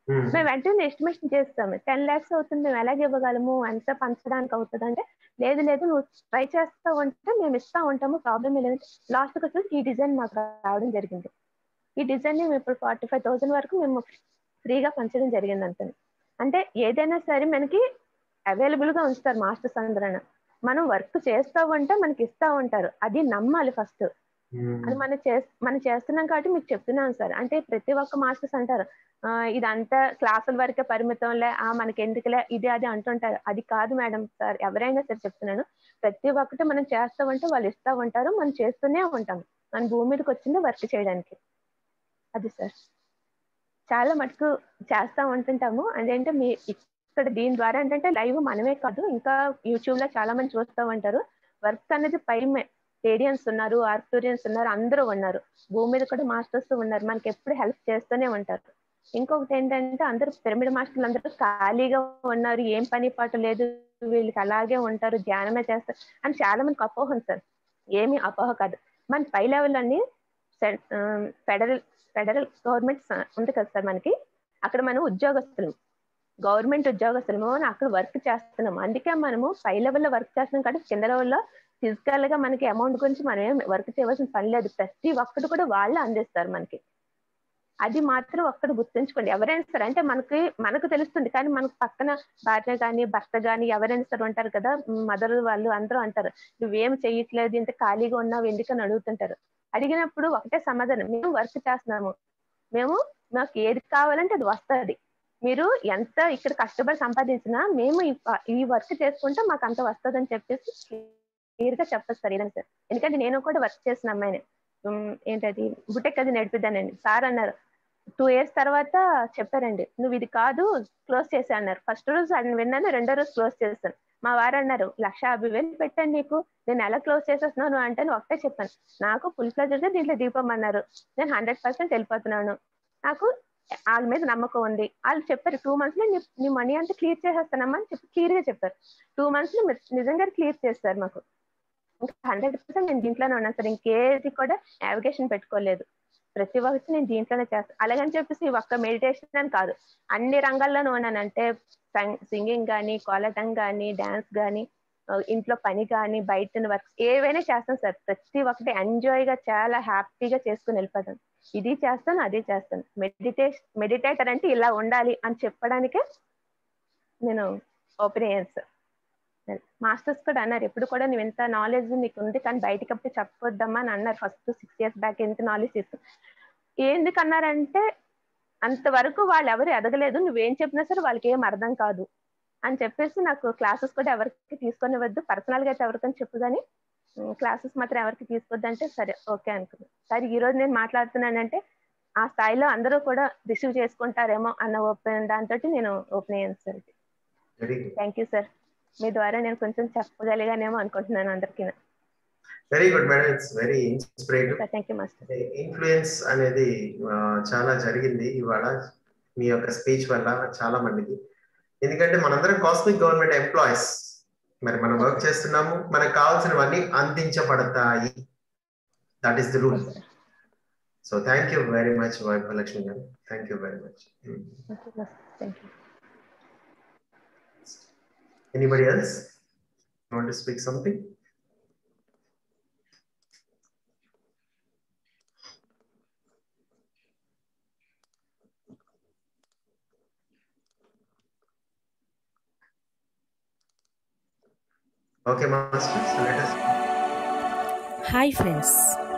ఉమ్, మేము వెంటనే ఎస్టిమేషన్ చేస్తాము టెన్ ల్యాక్స్ అవుతుంది మేము ఎలాగ ఇవ్వగలము ఎంత పంచడానికి అవుతుంది అంటే లేదు లేదు నువ్వు ట్రై చేస్తా ఉంటే మేము ఇస్తా ఉంటాము ప్రాబ్లం లేదు లాస్ట్ వచ్చి ఈ డిజైన్ మాకు రావడం జరిగింది ఈ డిజైన్ మేము ఇప్పుడు ఫార్టీ ఫైవ్ థౌసండ్ వరకు మేము ఫ్రీగా పంచడం జరిగింది అంతే అంటే ఏదైనా సరే మనకి అవైలబుల్ గా ఉంచుతారు మాస్టర్స్ అందరూ మనం వర్క్ చేస్తా ఉంటే మనకి ఇస్తా ఉంటారు అది నమ్మాలి ఫస్ట్ ఉమ్, అది మనం చేస్ మనం చేస్తున్నాం కాబట్టి మీకు చెప్తున్నాం సార్ అంటే ప్రతి ఒక్క మాస్టర్స్ అంటారు "ఆ, ఇదంతా క్లాసుల వరకే పరిమితంలే ఆ మనకి ఎందుకులే ఇది అది అంటుంటారు అది కాదు మేడం సార్ ఎవరైనా సరే చెప్తున్నాను ప్రతి ఒక్కటి మనం చేస్తా ఉంటే వాళ్ళు ఇస్తా ఉంటారు మనం చేస్తూనే ఉంటాం మన భూమి మీదకి వచ్చింది వర్క్ చేయడానికి అది సార్ చాలా మటుకు చేస్తా ఉంటుంటాము అదేంటే మీ ఇక్కడ దీని ద్వారా ఏంటంటే లైవ్ మనమే కాదు ఇంకా యూట్యూబ్ లో చాలా మంది చూస్తూ ఉంటారు వర్క్ అనేది పై స్టేడియన్స్ ఉన్నారు ఆర్టోరియన్స్ ఉన్నారు అందరూ ఉన్నారు భూమి మీద కూడా మాస్టర్స్ ఉన్నారు మనకి ఎప్పుడు హెల్ప్ చేస్తూనే ఉంటారు ఇంకొకటి ఏంటంటే అందరూ పిరమిడ్ మాస్టర్లు అందరూ ఖాళీగా ఉన్నారు ఏం పని పాటు లేదు వీళ్ళకి అలాగే ఉంటారు ధ్యానమే చేస్తారు అని చాలా మందికి అపోహ ఉంది సార్ ఏమీ అపోహ కాదు మన పై లెవెల్ అన్ని ఫెడరల్ ఫెడరల్ గవర్నమెంట్ ఉంది కదా సార్ మనకి అక్కడ మనం ఉద్యోగస్తులు గవర్నమెంట్ ఉద్యోగస్తులము అక్కడ వర్క్ చేస్తున్నాం అందుకే మనము పై లెవెల్లో వర్క్ చేస్తున్నాం కాబట్టి కింద లెవెల్లో ఫిజికల్ గా మనకి అమౌంట్ గురించి మనం ఏం వర్క్ చేయవలసిన పని లేదు ప్రతి ఒక్కటి కూడా వాళ్ళే అందిస్తారు మనకి అది మాత్రం ఒక్కటి గుర్తుంచుకోండి ఎవరైనా సరే అంటే మనకి మనకు తెలుస్తుంది కానీ మనకు పక్కన భార్య కానీ భర్త కానీ ఎవరైనా సరే ఉంటారు కదా మదర్ వాళ్ళు అందరూ అంటారు నువ్వేం చెయ్యట్లేదు ఇంత ఖాళీగా ఉన్నావు ఎందుకని అడుగుతుంటారు అడిగినప్పుడు ఒకటే సమాధానం మేము వర్క్ చేస్తున్నాము మేము మాకు ఏది కావాలంటే అది వస్తుంది మీరు ఎంత ఇక్కడ కష్టపడి సంపాదించినా మేము ఈ ప- ఈ వర్క్ చేసుకుంటే మాకు అంత వస్తుంది అని చెప్పేసి క్లియర్ గా చెప్పచ్చు సార్ ఏదైనా సార్ ఎందుకంటే నేను కూడా వర్క్ చేసిన అమ్మాయిని ఉమ్, ఏంటది బుటెక్ అది నడిపిద్దానండి సార్ అన్నారు టూ ఇయర్స్ తర్వాత చెప్పారండి నువ్వు ఇది కాదు క్లోజ్ చేసా అన్నారు ఫస్ట్ రోజు ఆయన విన్నాను రెండో రోజు క్లోజ్ చేశాను మా వారు అన్నారు లక్ష యాభై వేలు పెట్టాను నీకు నేను ఎలా క్లోజ్ చేసేస్తున్నాను అంటే నేను ఒకటే చెప్పాను నాకు ఫుల్ ప్లెజర్ గా దీంట్లో దీపమన్నారు నేను హండ్రెడ్ పర్సెంట్ వెళ్ళిపోతున్నాను నాకు వాళ్ళ మీద నమ్మకం ఉంది వాళ్ళు చెప్పారు టూ మంత్స్ లో నీ- నీ మనీ అంతా క్లియర్ చేసేస్తానమ్మా అని చెప్పి క్లియర్ గా చెప్పారు టూ మంత్స్ లో మీరు నిజంగా క్లియర్ చేస్తారు మాకు ఇంకా హండ్రెడ్ పర్సెంట్ నేను దీంట్లోనే ఉన్నాను సార్ ఇంకేది కూడా నావిగేషన్ పెట్టుకోలేదు ప్రతి ఒక్కటి నేను దీంట్లోనే చేస్తాను అలాగని చెప్పేసి ఒక్క మెడిటేషన్ అని కాదు అన్ని రంగాల్లోనూ ఉన్నాను అంటే సింగింగ్ కానీ కోలటం కానీ డాన్స్ కానీ ఇంట్లో పని కానీ బయట వర్క్ ఏవైనా చేస్తాను సార్ ప్రతి ఒక్కటి ఎంజాయ్ గా చాలా హ్యాపీగా చేసుకుని వెళ్ళిపోతాను ఇది చేస్తాను అదే చేస్తాను మెడిటేషన్ మెడిటేటర్ అంటే ఇలా ఉండాలి అని చెప్పడానికే నేను ఓపెన్ అయ్యాను సార్ మాస్టర్స్ కూడా అన్నారు ఎప్పుడు కూడా నువ్వు ఎంత నాలెడ్జ్ నీకు ఉంది కానీ బయటకి అప్పుడు చెప్పొద్దమ్మా అని అన్నారు ఫస్ట్ సిక్స్ ఇయర్స్ బ్యాక్ ఎంత నాలెడ్జ్ ఇస్తూ ఎందుకు అన్నారంటే అంతవరకు వాళ్ళు ఎవరు ఎదగలేదు నువ్వేం చెప్పినా సరే వాళ్ళకి ఏం అర్థం కాదు అని చెప్పేసి నాకు క్లాసెస్ కూడా ఎవరికి తీసుకొనివద్దు పర్సనల్ గా అయితే ఎవరికని చెప్పు కానీ క్లాసెస్ మాత్రం ఎవరికి తీసుకోవద్దు అంటే సరే ఓకే అనుకున్నాను సరే ఈ రోజు నేను మాట్లాడుతున్నానంటే ఆ స్థాయిలో అందరూ కూడా రిసీవ్ చేసుకుంటారేమో అన్న ఓపెన్ దాంతో నేను ఓపెన్ అయ్యాను sir very good thank you sir మీ ద్వారా నేను కొంచెం చెప్పగలిగానేమో అనుకుంటున్నాను అందరికీ very good madam it's very inspirative thank you master influence అనేది ఆ, చాలా జరిగింది ఇవాళ మీ యొక్క స్పీచ్ వల్ల చాలా మందికి ఎందుకంటే మనందరం కాస్మిక్ గవర్నమెంట్ ఎంప్లాయీస్ మరి మనం వర్క్ చేస్తున్నాము మనకు కావాల్సినవన్నీ అందించబడతాయి that is the rule so thank you very much Vaibhalakshmi గారు thank you very much thank you anybody else want to speak something Okay, Master. So let us. Hi friends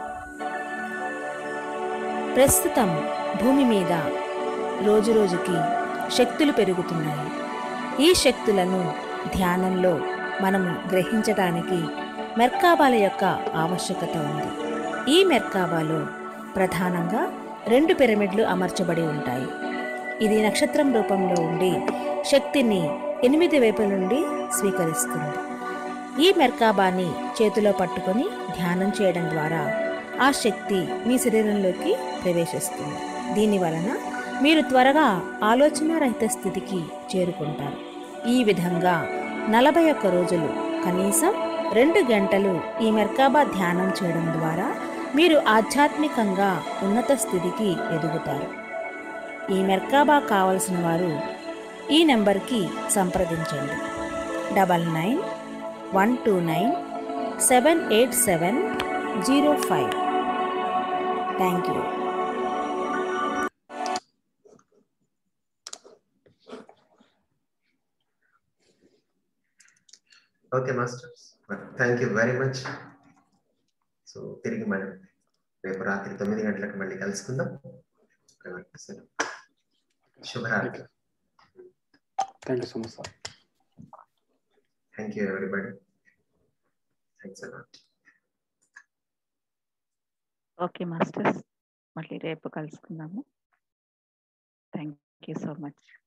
ప్రస్తుతం భూమి మీద రోజురోజుకి శక్తులు పెరుగుతున్నాయి ఈ శక్తులను ధ్యానంలో మనము గ్రహించడానికి మెర్కాబాల యొక్క ఆవశ్యకత ఉంది ఈ మెర్కాబాలో ప్రధానంగా రెండు పిరమిడ్లు అమర్చబడి ఉంటాయి ఇది నక్షత్రం రూపంలో ఉండి శక్తిని ఎనిమిది వైపుల నుండి స్వీకరిస్తుంది ఈ మెర్కాబాని చేతిలో పట్టుకొని ధ్యానం చేయడం ద్వారా ఆ శక్తి మీ శరీరంలోకి ప్రవేశిస్తుంది దీని వలన మీరు త్వరగా ఆలోచన రహిత స్థితికి చేరుకుంటారు ఈ విధంగా నలభై ఒక్క రోజులు కనీసం రెండు గంటలు ఈ మెర్కాబా ధ్యానం చేయడం ద్వారా మీరు ఆధ్యాత్మికంగా ఉన్నత స్థితికి ఎదుగుతారు ఈ మెర్కాబా కావలసిన వారు ఈ నెంబర్కి సంప్రదించండి double nine one two nine seven eight seven zero five thank you okay masters thank you very much so తిరిగి మనం రేపు రాత్రి తొమ్మిది గంటలకు మళ్ళీ కలుసుకుందాం సరే. శుభరాత్రి thank you so much sir thank you everybody thanks a lot okay masters మళ్ళీ రేపు కలుసుకుందాము థ్యాంక్ యూ సో మచ్